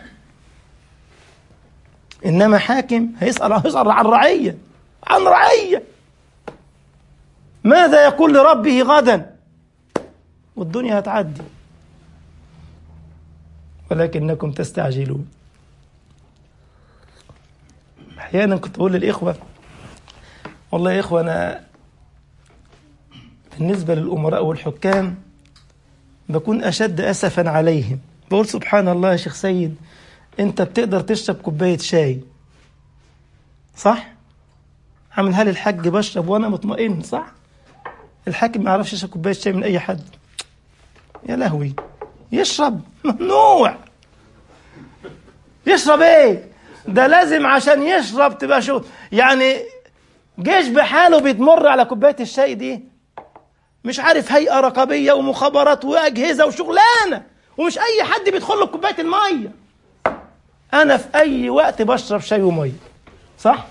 إنما حاكم هيسأل هيسأل عن رعية عن رعية ماذا يقول لربه غدا والدنيا هتعدي ولكنكم تستعجلون احيانا كنت اقول للاخوه والله يا اخوه انا بالنسبه للامراء والحكام بكون اشد اسفا عليهم بقول سبحان الله يا شيخ سيد انت بتقدر تشرب كوبايه شاي صح عاملها لي الحاج بشرب وانا مطمئن صح الحاكم ما يعرفش يشرب كوبايه شاي من اي حد يا لهوي يشرب ممنوع يشرب ايه ده لازم عشان يشرب تبقى شو يعني جيش بحاله بيتمر على كوبايه الشاي دي مش عارف هيئه رقابيه ومخابرات واجهزه وشغلانه ومش اي حد بيدخل له كوبايه الميه انا في اي وقت بشرب شاي وميه صح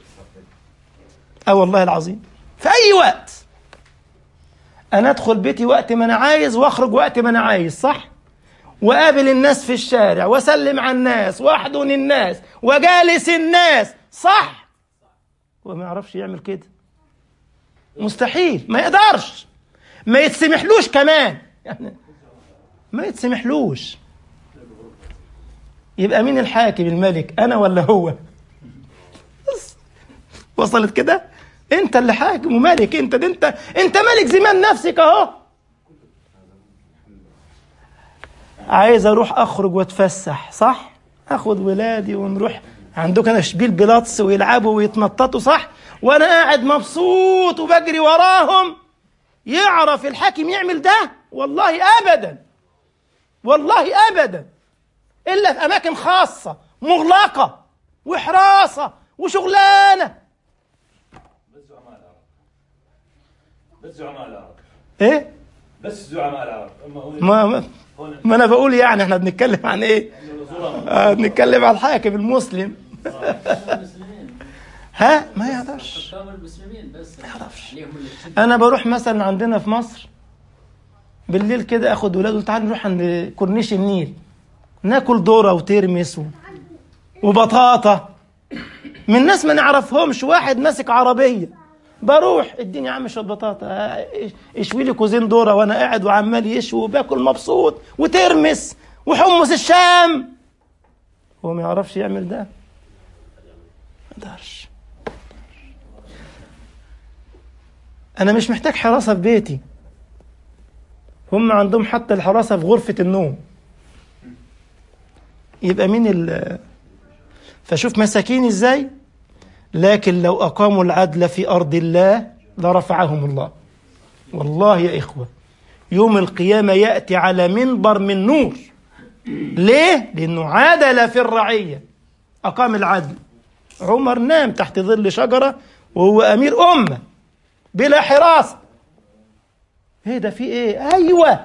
اه والله العظيم في اي وقت انا ادخل بيتي وقت ما انا عايز واخرج وقت ما انا عايز صح وقابل الناس في الشارع واسلم على الناس واحضن الناس وجالس الناس صح هو ما يعرفش يعمل كده مستحيل ما يقدرش ما يتسمحلوش كمان يعني ما يتسمحلوش يبقى مين الحاكم الملك انا ولا هو بس. وصلت كده انت اللي حاكم وملك انت ده انت انت ملك زمان نفسك اهو عايز اروح اخرج واتفسح صح اخد ولادي ونروح عندك انا شبيل بيلاطس ويلعبوا ويتنططوا صح وانا قاعد مبسوط وبجري وراهم يعرف الحاكم يعمل ده والله ابدا والله ابدا الا في اماكن خاصه مغلقه وحراسه وشغلانه بس زعماء العرب ايه بس زعماء العرب اما هون ما ما, هون ما انا بقول يعني احنا بنتكلم عن ايه الظلم آه بنتكلم عن الحاكم المسلم المسلمين ها ما يقدرش حكام المسلمين بس ما يعرفش. عليهم اللي انا بروح مثلا عندنا في مصر بالليل كده اخد ولاد تعالى نروح عند كورنيش النيل ناكل ذره وترمس و... وبطاطا من ناس ما نعرفهمش واحد ماسك عربيه بروح اديني يا عم شويه بطاطا آه، اشوي لي كوزين ذره وانا قاعد وعمال يشوي وباكل مبسوط وترمس وحمص الشام هو ما يعرفش يعمل ده ما يقدرش انا مش محتاج حراسه في بيتي هم عندهم حتى الحراسه في غرفه النوم يبقى مين ال فشوف مساكين ازاي لكن لو اقاموا العدل في ارض الله لرفعهم الله والله يا اخوه يوم القيامه ياتي على منبر من نور ليه لانه عدل في الرعيه اقام العدل عمر نام تحت ظل شجره وهو امير امه بلا حراسه ايه ده في ايه ايوه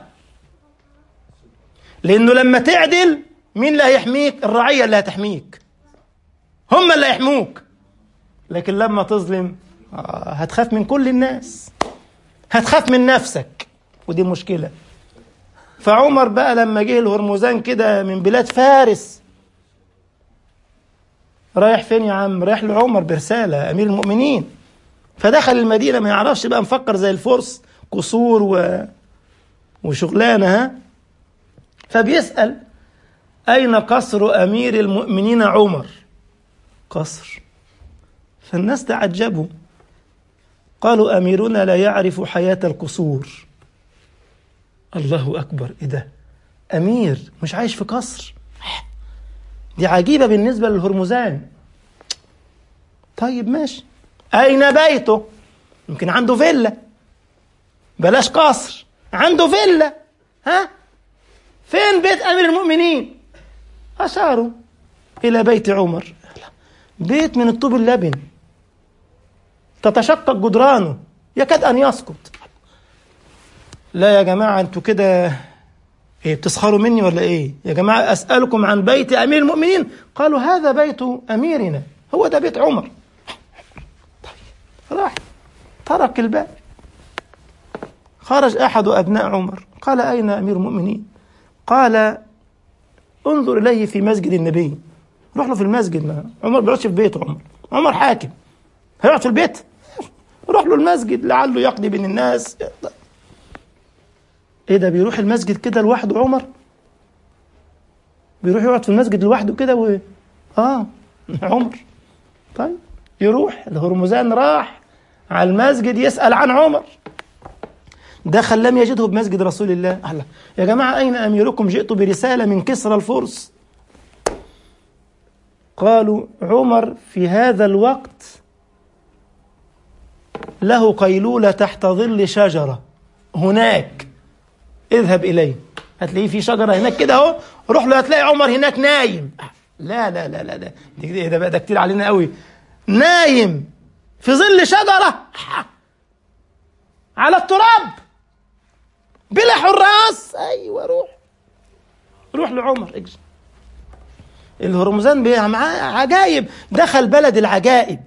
لانه لما تعدل مين اللي هيحميك الرعيه اللي هتحميك هم اللي هيحموك لكن لما تظلم آه، هتخاف من كل الناس هتخاف من نفسك ودي مشكله فعمر بقى لما جه الهرمزان كده من بلاد فارس رايح فين يا عم رايح لعمر برساله امير المؤمنين فدخل المدينه ما يعرفش بقى مفكر زي الفرس قصور و... وشغلانه ها فبيسال اين قصر امير المؤمنين عمر قصر فالناس تعجبوا قالوا اميرنا لا يعرف حياه القصور الله اكبر ايه ده امير مش عايش في قصر دي عجيبه بالنسبه للهرمزان طيب ماشي أين بيته؟ يمكن عنده فيلا بلاش قصر عنده فيلا ها؟ فين بيت أمير المؤمنين؟ أشاروا إلى بيت عمر بيت من الطوب اللبن تتشقق جدرانه يكاد أن يسقط لا يا جماعة أنتوا كده ايه بتسخروا مني ولا ايه يا جماعة أسألكم عن بيت أمير المؤمنين قالوا هذا بيت أميرنا هو ده بيت عمر طيب راح ترك الباب خرج أحد أبناء عمر قال أين أمير المؤمنين قال انظر إليه في مسجد النبي روح له في المسجد ما عمر بيقعدش في بيته عمر عمر حاكم هيقعد في البيت روح له المسجد لعله يقضي بين الناس ايه ده بيروح المسجد كده لوحده عمر بيروح يقعد في المسجد لوحده كده و اه عمر طيب يروح الهرمزان راح على المسجد يسأل عن عمر دخل لم يجده بمسجد رسول الله الله يا جماعة أين أميركم جئت برسالة من كسرى الفرس قالوا عمر في هذا الوقت له قيلولة تحت ظل شجرة هناك اذهب إليه هتلاقيه في شجرة هناك كده اهو روح له هتلاقي عمر هناك نايم لا لا لا لا ده ده, ده بقى ده كتير علينا قوي نايم في ظل شجرة على التراب بلا حراس ايوه روح روح لعمر اجري الهرمزان بيه معاه عجائب دخل بلد العجائب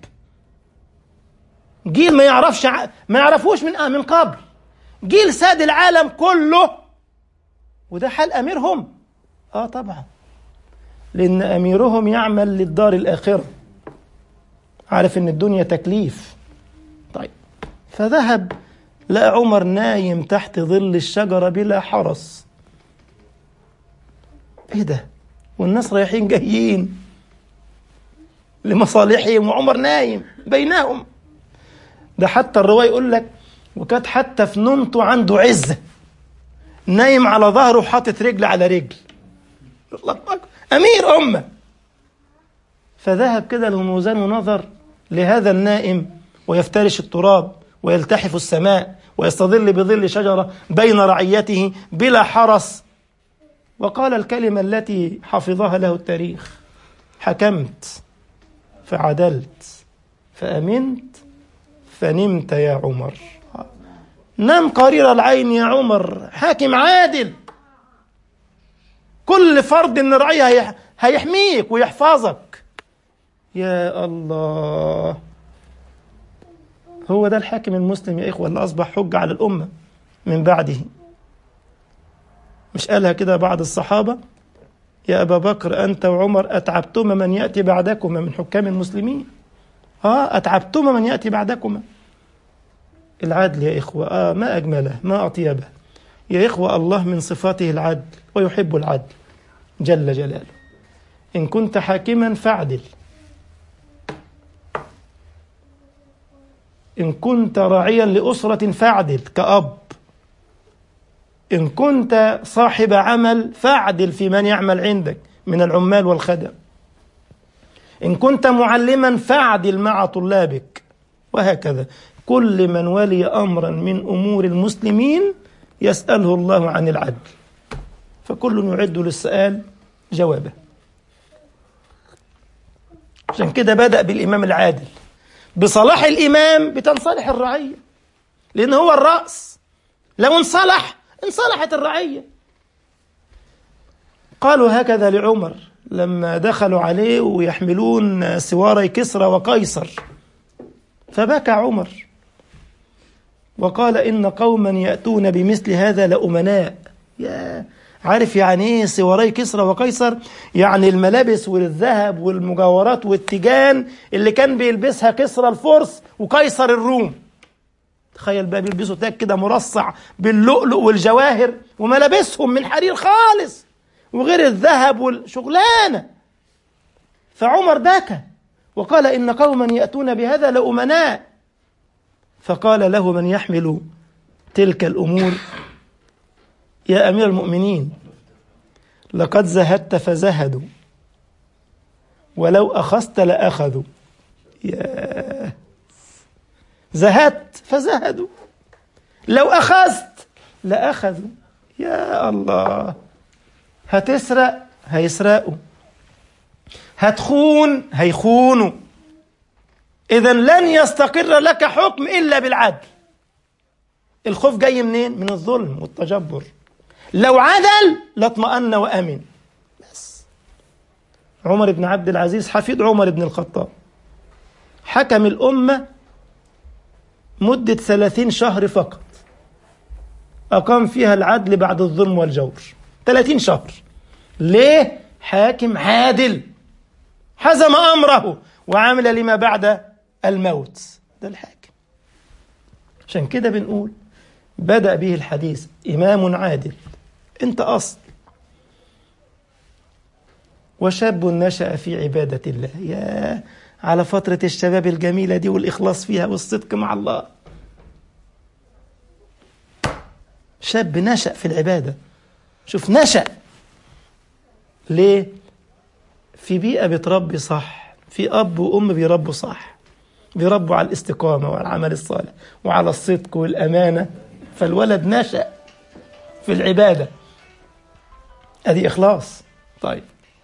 جيل ما يعرفش ع... ما يعرفوش من آه من قبل جيل ساد العالم كله وده حال اميرهم اه طبعا لان اميرهم يعمل للدار الاخره عارف ان الدنيا تكليف طيب فذهب لقى عمر نايم تحت ظل الشجره بلا حرس ايه ده والناس رايحين جايين لمصالحهم وعمر نايم بينهم ده حتى الرواية يقول لك وكانت حتى في نومته عنده عزة نايم على ظهره وحاطط رجل على رجل الله أكبر أمير أمة فذهب كده الهموزان ونظر لهذا النائم ويفترش التراب ويلتحف السماء ويستظل بظل شجرة بين رعيته بلا حرس وقال الكلمة التي حفظها له التاريخ حكمت فعدلت فأمنت فنمت يا عمر نم قرير العين يا عمر حاكم عادل كل فرد من الرعية هيحميك ويحفظك يا الله هو ده الحاكم المسلم يا إخوة اللي أصبح حجة على الأمة من بعده مش قالها كده بعض الصحابة يا أبا بكر أنت وعمر أتعبتما من يأتي بعدكما من حكام المسلمين آه أتعبتما من يأتي بعدكما العدل يا إخوة آه ما أجمله ما أطيبه يا إخوة الله من صفاته العدل ويحب العدل جل جلاله إن كنت حاكما فاعدل إن كنت راعيا لأسرة فاعدل كأب إن كنت صاحب عمل فاعدل في من يعمل عندك من العمال والخدم إن كنت معلما فاعدل مع طلابك وهكذا كل من ولي أمرا من أمور المسلمين يسأله الله عن العدل فكل يعد للسؤال جوابه عشان كده بدأ بالإمام العادل بصلاح الإمام بتنصلح الرعية لأن هو الرأس لو انصلح انصلحت الرعية قالوا هكذا لعمر لما دخلوا عليه ويحملون سواري كسرى وقيصر فبكى عمر وقال إن قوما يأتون بمثل هذا لأمناء يا عارف يعني ايه سواري كسرى وقيصر يعني الملابس والذهب والمجوهرات والتيجان اللي كان بيلبسها كسرى الفرس وقيصر الروم تخيل بقى بيلبسوا تاج كده مرصع باللؤلؤ والجواهر وملابسهم من حرير خالص وغير الذهب والشغلانه فعمر بكى وقال ان قوما ياتون بهذا لامناء فقال له من يحمل تلك الامور يا امير المؤمنين لقد زهدت فزهدوا ولو اخذت لاخذوا يا زهدت فزهدوا لو اخذت لاخذوا يا الله هتسرق هيسرقوا هتخون هيخونوا اذا لن يستقر لك حكم الا بالعدل الخوف جاي منين من الظلم والتجبر لو عدل لاطمأن وأمن بس عمر بن عبد العزيز حفيد عمر بن الخطاب حكم الأمة مدة ثلاثين شهر فقط أقام فيها العدل بعد الظلم والجور ثلاثين شهر ليه؟ حاكم عادل حزم أمره وعمل لما بعد الموت ده الحاكم عشان كده بنقول بدأ به الحديث إمام عادل أنت أصل وشاب نشأ في عبادة الله يا على فترة الشباب الجميلة دي والإخلاص فيها والصدق مع الله شاب نشأ في العبادة شوف نشأ ليه في بيئة بتربي صح في أب وأم بيربوا صح بيربوا على الاستقامة وعلى العمل الصالح وعلى الصدق والأمانة فالولد نشأ في العبادة أدي إخلاص طيب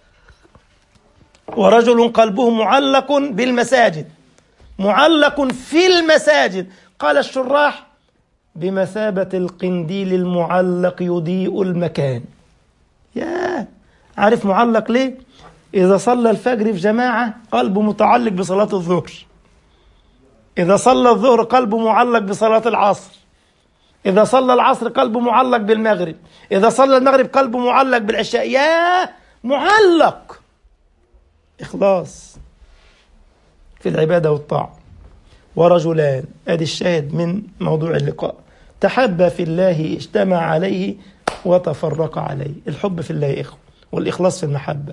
ورجل قلبه معلق بالمساجد معلق في المساجد قال الشراح بمثابة القنديل المعلق يضيء المكان يا عارف معلق ليه إذا صلى الفجر في جماعة قلبه متعلق بصلاة الظهر إذا صلى الظهر قلبه معلق بصلاة العصر إذا صلى العصر قلبه معلق بالمغرب إذا صلى المغرب قلبه معلق بالعشاء يا معلق إخلاص في العبادة والطاعة ورجلان أدي الشاهد من موضوع اللقاء تحبا في الله اجتمع عليه وتفرق عليه الحب في الله إخوة والإخلاص في المحبة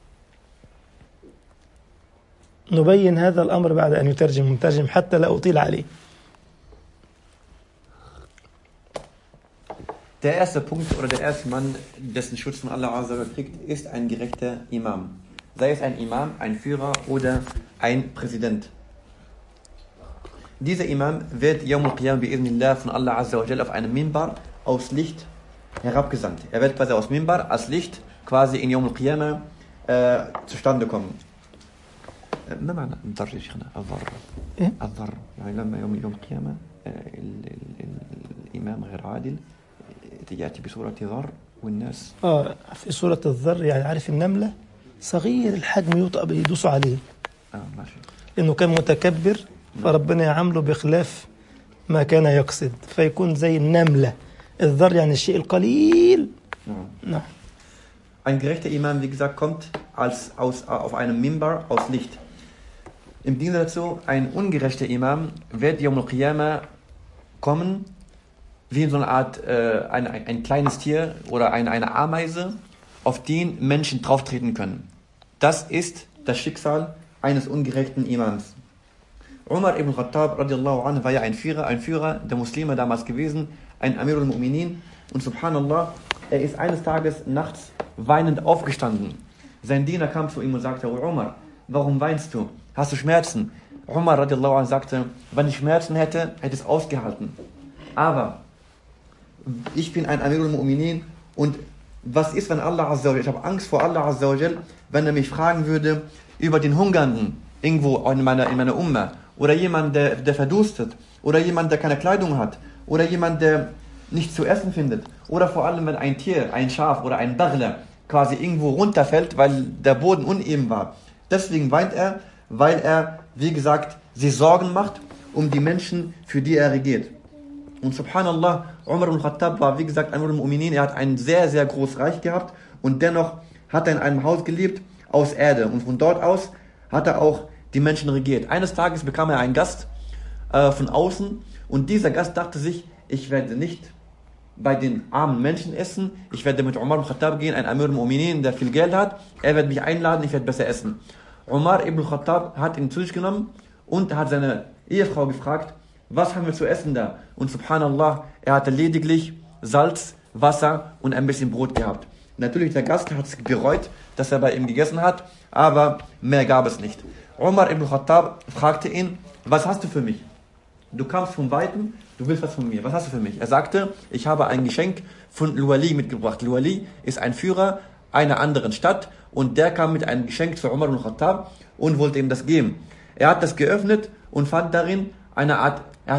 نبين هذا الأمر بعد أن يترجم المترجم حتى لا أطيل عليه Der erste Punkt oder der erste Mann, dessen Schutz von Allah Azza wa Jalla kriegt, ist ein gerechter Imam. Sei es ein Imam, ein Führer oder ein Präsident. Dieser Imam wird Yawm al-Qiyam bi'idhnillah von Allah Azza wa Jalla auf einem Minbar aus Licht herabgesandt. Er wird quasi aus Minbar als Licht quasi in Yawm al-Qiyamah äh, zustande kommen. ما معنى الضر يا شيخنا الضر إيه؟ الضر يعني لما يوم يوم القيامة آه، ال- ال- ال- الإمام غير عادل آه، يأتي بصورة ضر والناس آه في سورة الذر يعني عارف النملة صغير الحجم يوطأ بيدوسوا عليه آه ماشي إنه كان متكبر فربنا يعامله بخلاف ما كان يقصد فيكون زي النملة الذر يعني الشيء القليل Ja. نعم Ein gerechter Imam, wie gesagt, kommt als, aus, auf einem Mimbar aus Licht. Im Gegensatz dazu, ein ungerechter Imam wird Yom al-Qiyamah kommen, wie in so einer Art, äh, ein, ein, ein kleines Tier oder eine, eine Ameise, auf den Menschen drauftreten können. Das ist das Schicksal eines ungerechten Imams. Umar ibn Khattab radiallahu anhu war ja ein Führer, ein Führer der Muslime damals gewesen, ein Amir al-Mu'minin und subhanallah, er ist eines Tages nachts weinend aufgestanden. Sein Diener kam zu ihm und sagte, "O Umar, warum weinst du? Hast du Schmerzen? Umar radiallahu anhu sagte, wenn ich Schmerzen hätte, hätte ich es ausgehalten. Aber ich bin ein Amir al-Mu'minin und was ist, wenn Allah Azza wa Jal, ich habe Angst vor Allah Azza wa Jal, wenn er mich fragen würde über den Hungernden irgendwo in meiner, in meiner Umma oder jemand, der, der verdurstet oder jemand, der keine Kleidung hat oder jemand, der nichts zu essen findet oder vor allem, wenn ein Tier, ein Schaf oder ein Bagler quasi irgendwo runterfällt, weil der Boden uneben war. Deswegen weint er, weil er, wie gesagt, sich Sorgen macht um die Menschen, für die er regiert. Und subhanallah, Umar ibn Khattab war wie gesagt Amir al-Mu'minin, er hat ein sehr, sehr großes Reich gehabt und dennoch hat er in einem Haus gelebt aus Erde und von dort aus hat er auch die Menschen regiert. Eines Tages bekam er einen Gast äh, von außen und dieser Gast dachte sich, ich werde nicht bei den armen Menschen essen, ich werde mit Umar ibn Khattab gehen, ein Amir al-Mu'minin, der viel Geld hat, er wird mich einladen, ich werde besser essen. Umar ibn Khattab hat ihn zu sich genommen und hat seine Ehefrau gefragt, was haben wir zu essen da? Und subhanallah, er hatte lediglich Salz, Wasser und ein bisschen Brot gehabt. Natürlich, der Gast hat es bereut, dass er bei ihm gegessen hat, aber mehr gab es nicht. Umar ibn Khattab fragte ihn, was hast du für mich? Du kamst von Weitem, du willst was von mir. Was hast du für mich? Er sagte, ich habe ein Geschenk von Luali mitgebracht. Luali ist ein Führer einer anderen Stadt und der kam mit einem Geschenk zu Umar ibn Khattab und wollte ihm das geben. Er hat das geöffnet und fand darin eine Art, er hat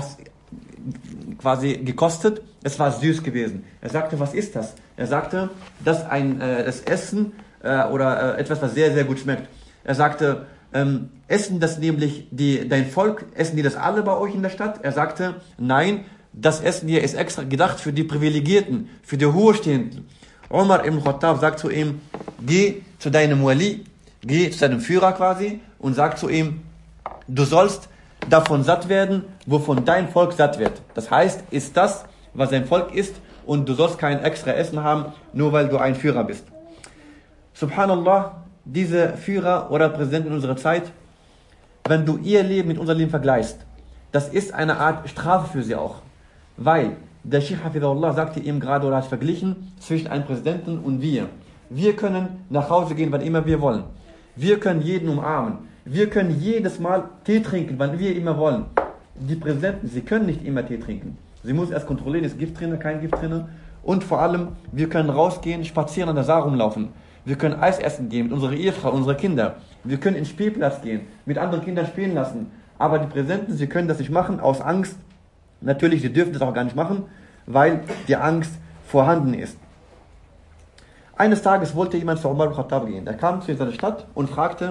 quasi gekostet. Es war süß gewesen. Er sagte, was ist das? Er sagte, das ist ein äh, das Essen äh, oder äh, etwas, was sehr, sehr gut schmeckt. Er sagte, ähm, essen das nämlich die, dein Volk, essen die das alle bei euch in der Stadt? Er sagte, nein, das Essen hier ist extra gedacht für die Privilegierten, für die Hochstehenden. Umar ibn Khattab sagt zu ihm, geh zu deinem Wali, geh zu deinem Führer quasi und sag zu ihm, du sollst davon satt werden, wovon dein Volk satt wird. Das heißt, ist das, was dein Volk isst und du sollst kein extra Essen haben, nur weil du ein Führer bist. Subhanallah, diese Führer oder Präsidenten unserer Zeit, wenn du ihr Leben mit unserem Leben vergleichst, das ist eine Art Strafe für sie auch. Weil der Sheikh Hafidullah sagte ihm gerade oder hat verglichen zwischen einem Präsidenten und wir. Wir können nach Hause gehen, wann immer wir wollen. Wir können jeden umarmen. Wir können jedes Mal Tee trinken, wann wir immer wollen. Die Präsidenten, sie können nicht immer Tee trinken. Sie muss erst kontrollieren, ist Gift drin, kein Gift drin. Und vor allem, wir können rausgehen, spazieren an der Saar rumlaufen. Wir können Eis essen gehen mit unserer Ehefrau, unsere Kinder. Wir können ins Spielplatz gehen, mit anderen Kindern spielen lassen. Aber die Präsidenten, sie können das nicht machen aus Angst. Natürlich, sie dürfen das auch gar nicht machen, weil die Angst vorhanden ist. Eines Tages wollte jemand zu Umar al-Khattab gehen. Er kam zu seiner Stadt und fragte,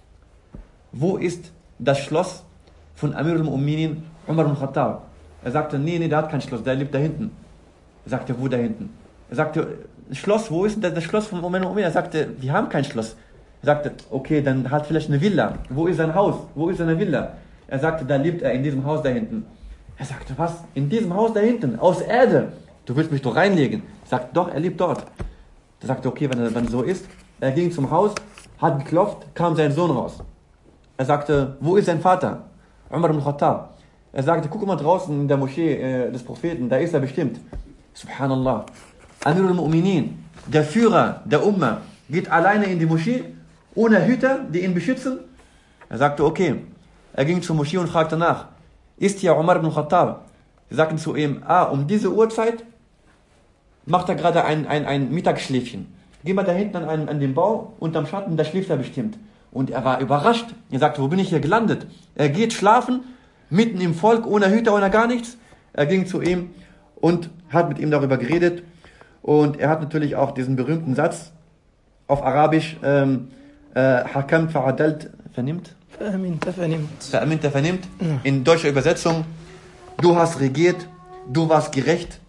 wo ist das Schloss von Amir al-Mu'minin Umar al-Khattab? Er sagte, nee, nee, der hat kein Schloss, der lebt da hinten. Er sagte, wo da hinten? Er sagte, Schloss, wo ist denn das, das Schloss von Umar al-Mu'minin? Er sagte, wir haben kein Schloss. Er sagte, okay, dann hat vielleicht eine Villa. Wo ist sein Haus? Wo ist seine Villa? Er sagte, da lebt er in diesem Haus da hinten. Er sagte, was? In diesem Haus da hinten, aus Erde. Du willst mich doch reinlegen. Er sagte, doch, er lebt dort. Er sagte, okay, wenn er dann so ist. Er ging zum Haus, hat geklopft, kam sein Sohn raus. Er sagte, wo ist sein Vater? Umar ibn Khattab. Er sagte, guck mal draußen in der Moschee äh, des Propheten, da ist er bestimmt. Subhanallah. Amir al-Mu'minin, der Führer der Umma, geht alleine in die Moschee, ohne Hüter, die ihn beschützen. Er sagte, okay. Er ging zur Moschee und fragte nach, ist hier Umar ibn Khattab? Sie sagten zu ihm, ah, um diese Uhrzeit macht er gerade ein, ein, ein Mittagsschläfchen. Geh mal da hinten an, einen, an den Bau, unterm Schatten, da schläft er bestimmt. Und er war überrascht. Er sagte, wo bin ich hier gelandet? Er geht schlafen, mitten im Volk, ohne Hüter, ohne gar nichts. Er ging zu ihm und hat mit ihm darüber geredet. Und er hat natürlich auch diesen berühmten Satz auf Arabisch, ähm, äh, Hakam fa'adalt, vernimmt? فأمنت فنمت Vermint, der vernimmt. In deutscher Übersetzung, du hast regiert, du warst gerecht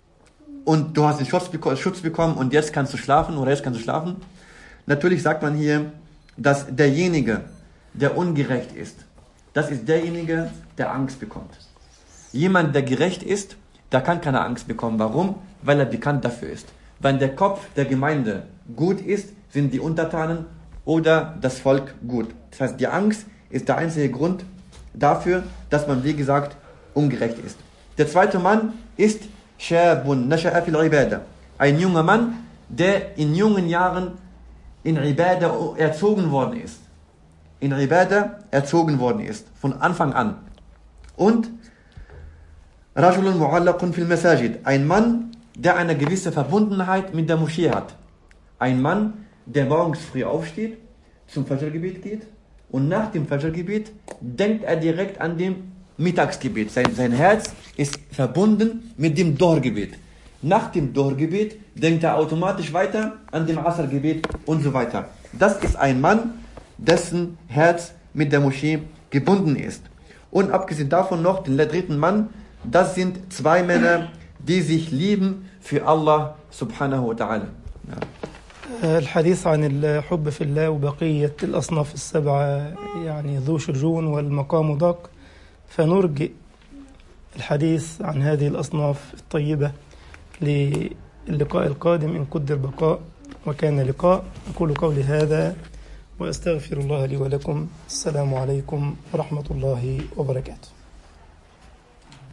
und du hast den Schutz, beko- Schutz bekommen und jetzt kannst du schlafen oder jetzt kannst du schlafen. Natürlich sagt man hier, dass derjenige, der ungerecht ist, das ist derjenige, der Angst bekommt. Jemand, der gerecht ist, der kann keine Angst bekommen. Warum? Weil er bekannt dafür ist. Wenn der Kopf der Gemeinde gut ist, sind die Untertanen oder das Volk gut. Das heißt, die Angst ist der einzige Grund dafür, dass man, wie gesagt, ungerecht ist. Der zweite Mann ist Shabun nasha'a fil Ibadah. Ein junger Mann, der in jungen Jahren in Ibadah erzogen worden ist. In Ibadah erzogen worden ist. Von Anfang an. Und Rajulun mu'allaqun fil Masajid. Ein Mann, der eine gewisse Verbundenheit mit der Moschee hat. Ein Mann, der morgens früh aufsteht, zum Fajr-Gebet geht und nach dem Fajr-Gebet denkt er direkt an dem Mittagsgebet. Sein, sein Herz ist verbunden mit dem Dohr-Gebet. Nach dem Dohr-Gebet denkt er automatisch weiter an dem Asr-Gebet und so weiter. Das ist ein Mann, dessen Herz mit der Moschee gebunden ist. Und abgesehen davon noch den dritten Mann, das sind zwei Männer, die sich lieben für Allah subhanahu wa ta'ala. Ja. الحديث عن الحب في الله وبقية الأصناف السبعة يعني ذو شجون والمقام ضاق فنرجئ الحديث عن هذه الأصناف الطيبة للقاء القادم إن قدر بقاء وكان لقاء أقول قولي هذا وأستغفر الله لي ولكم السلام عليكم ورحمة الله وبركاته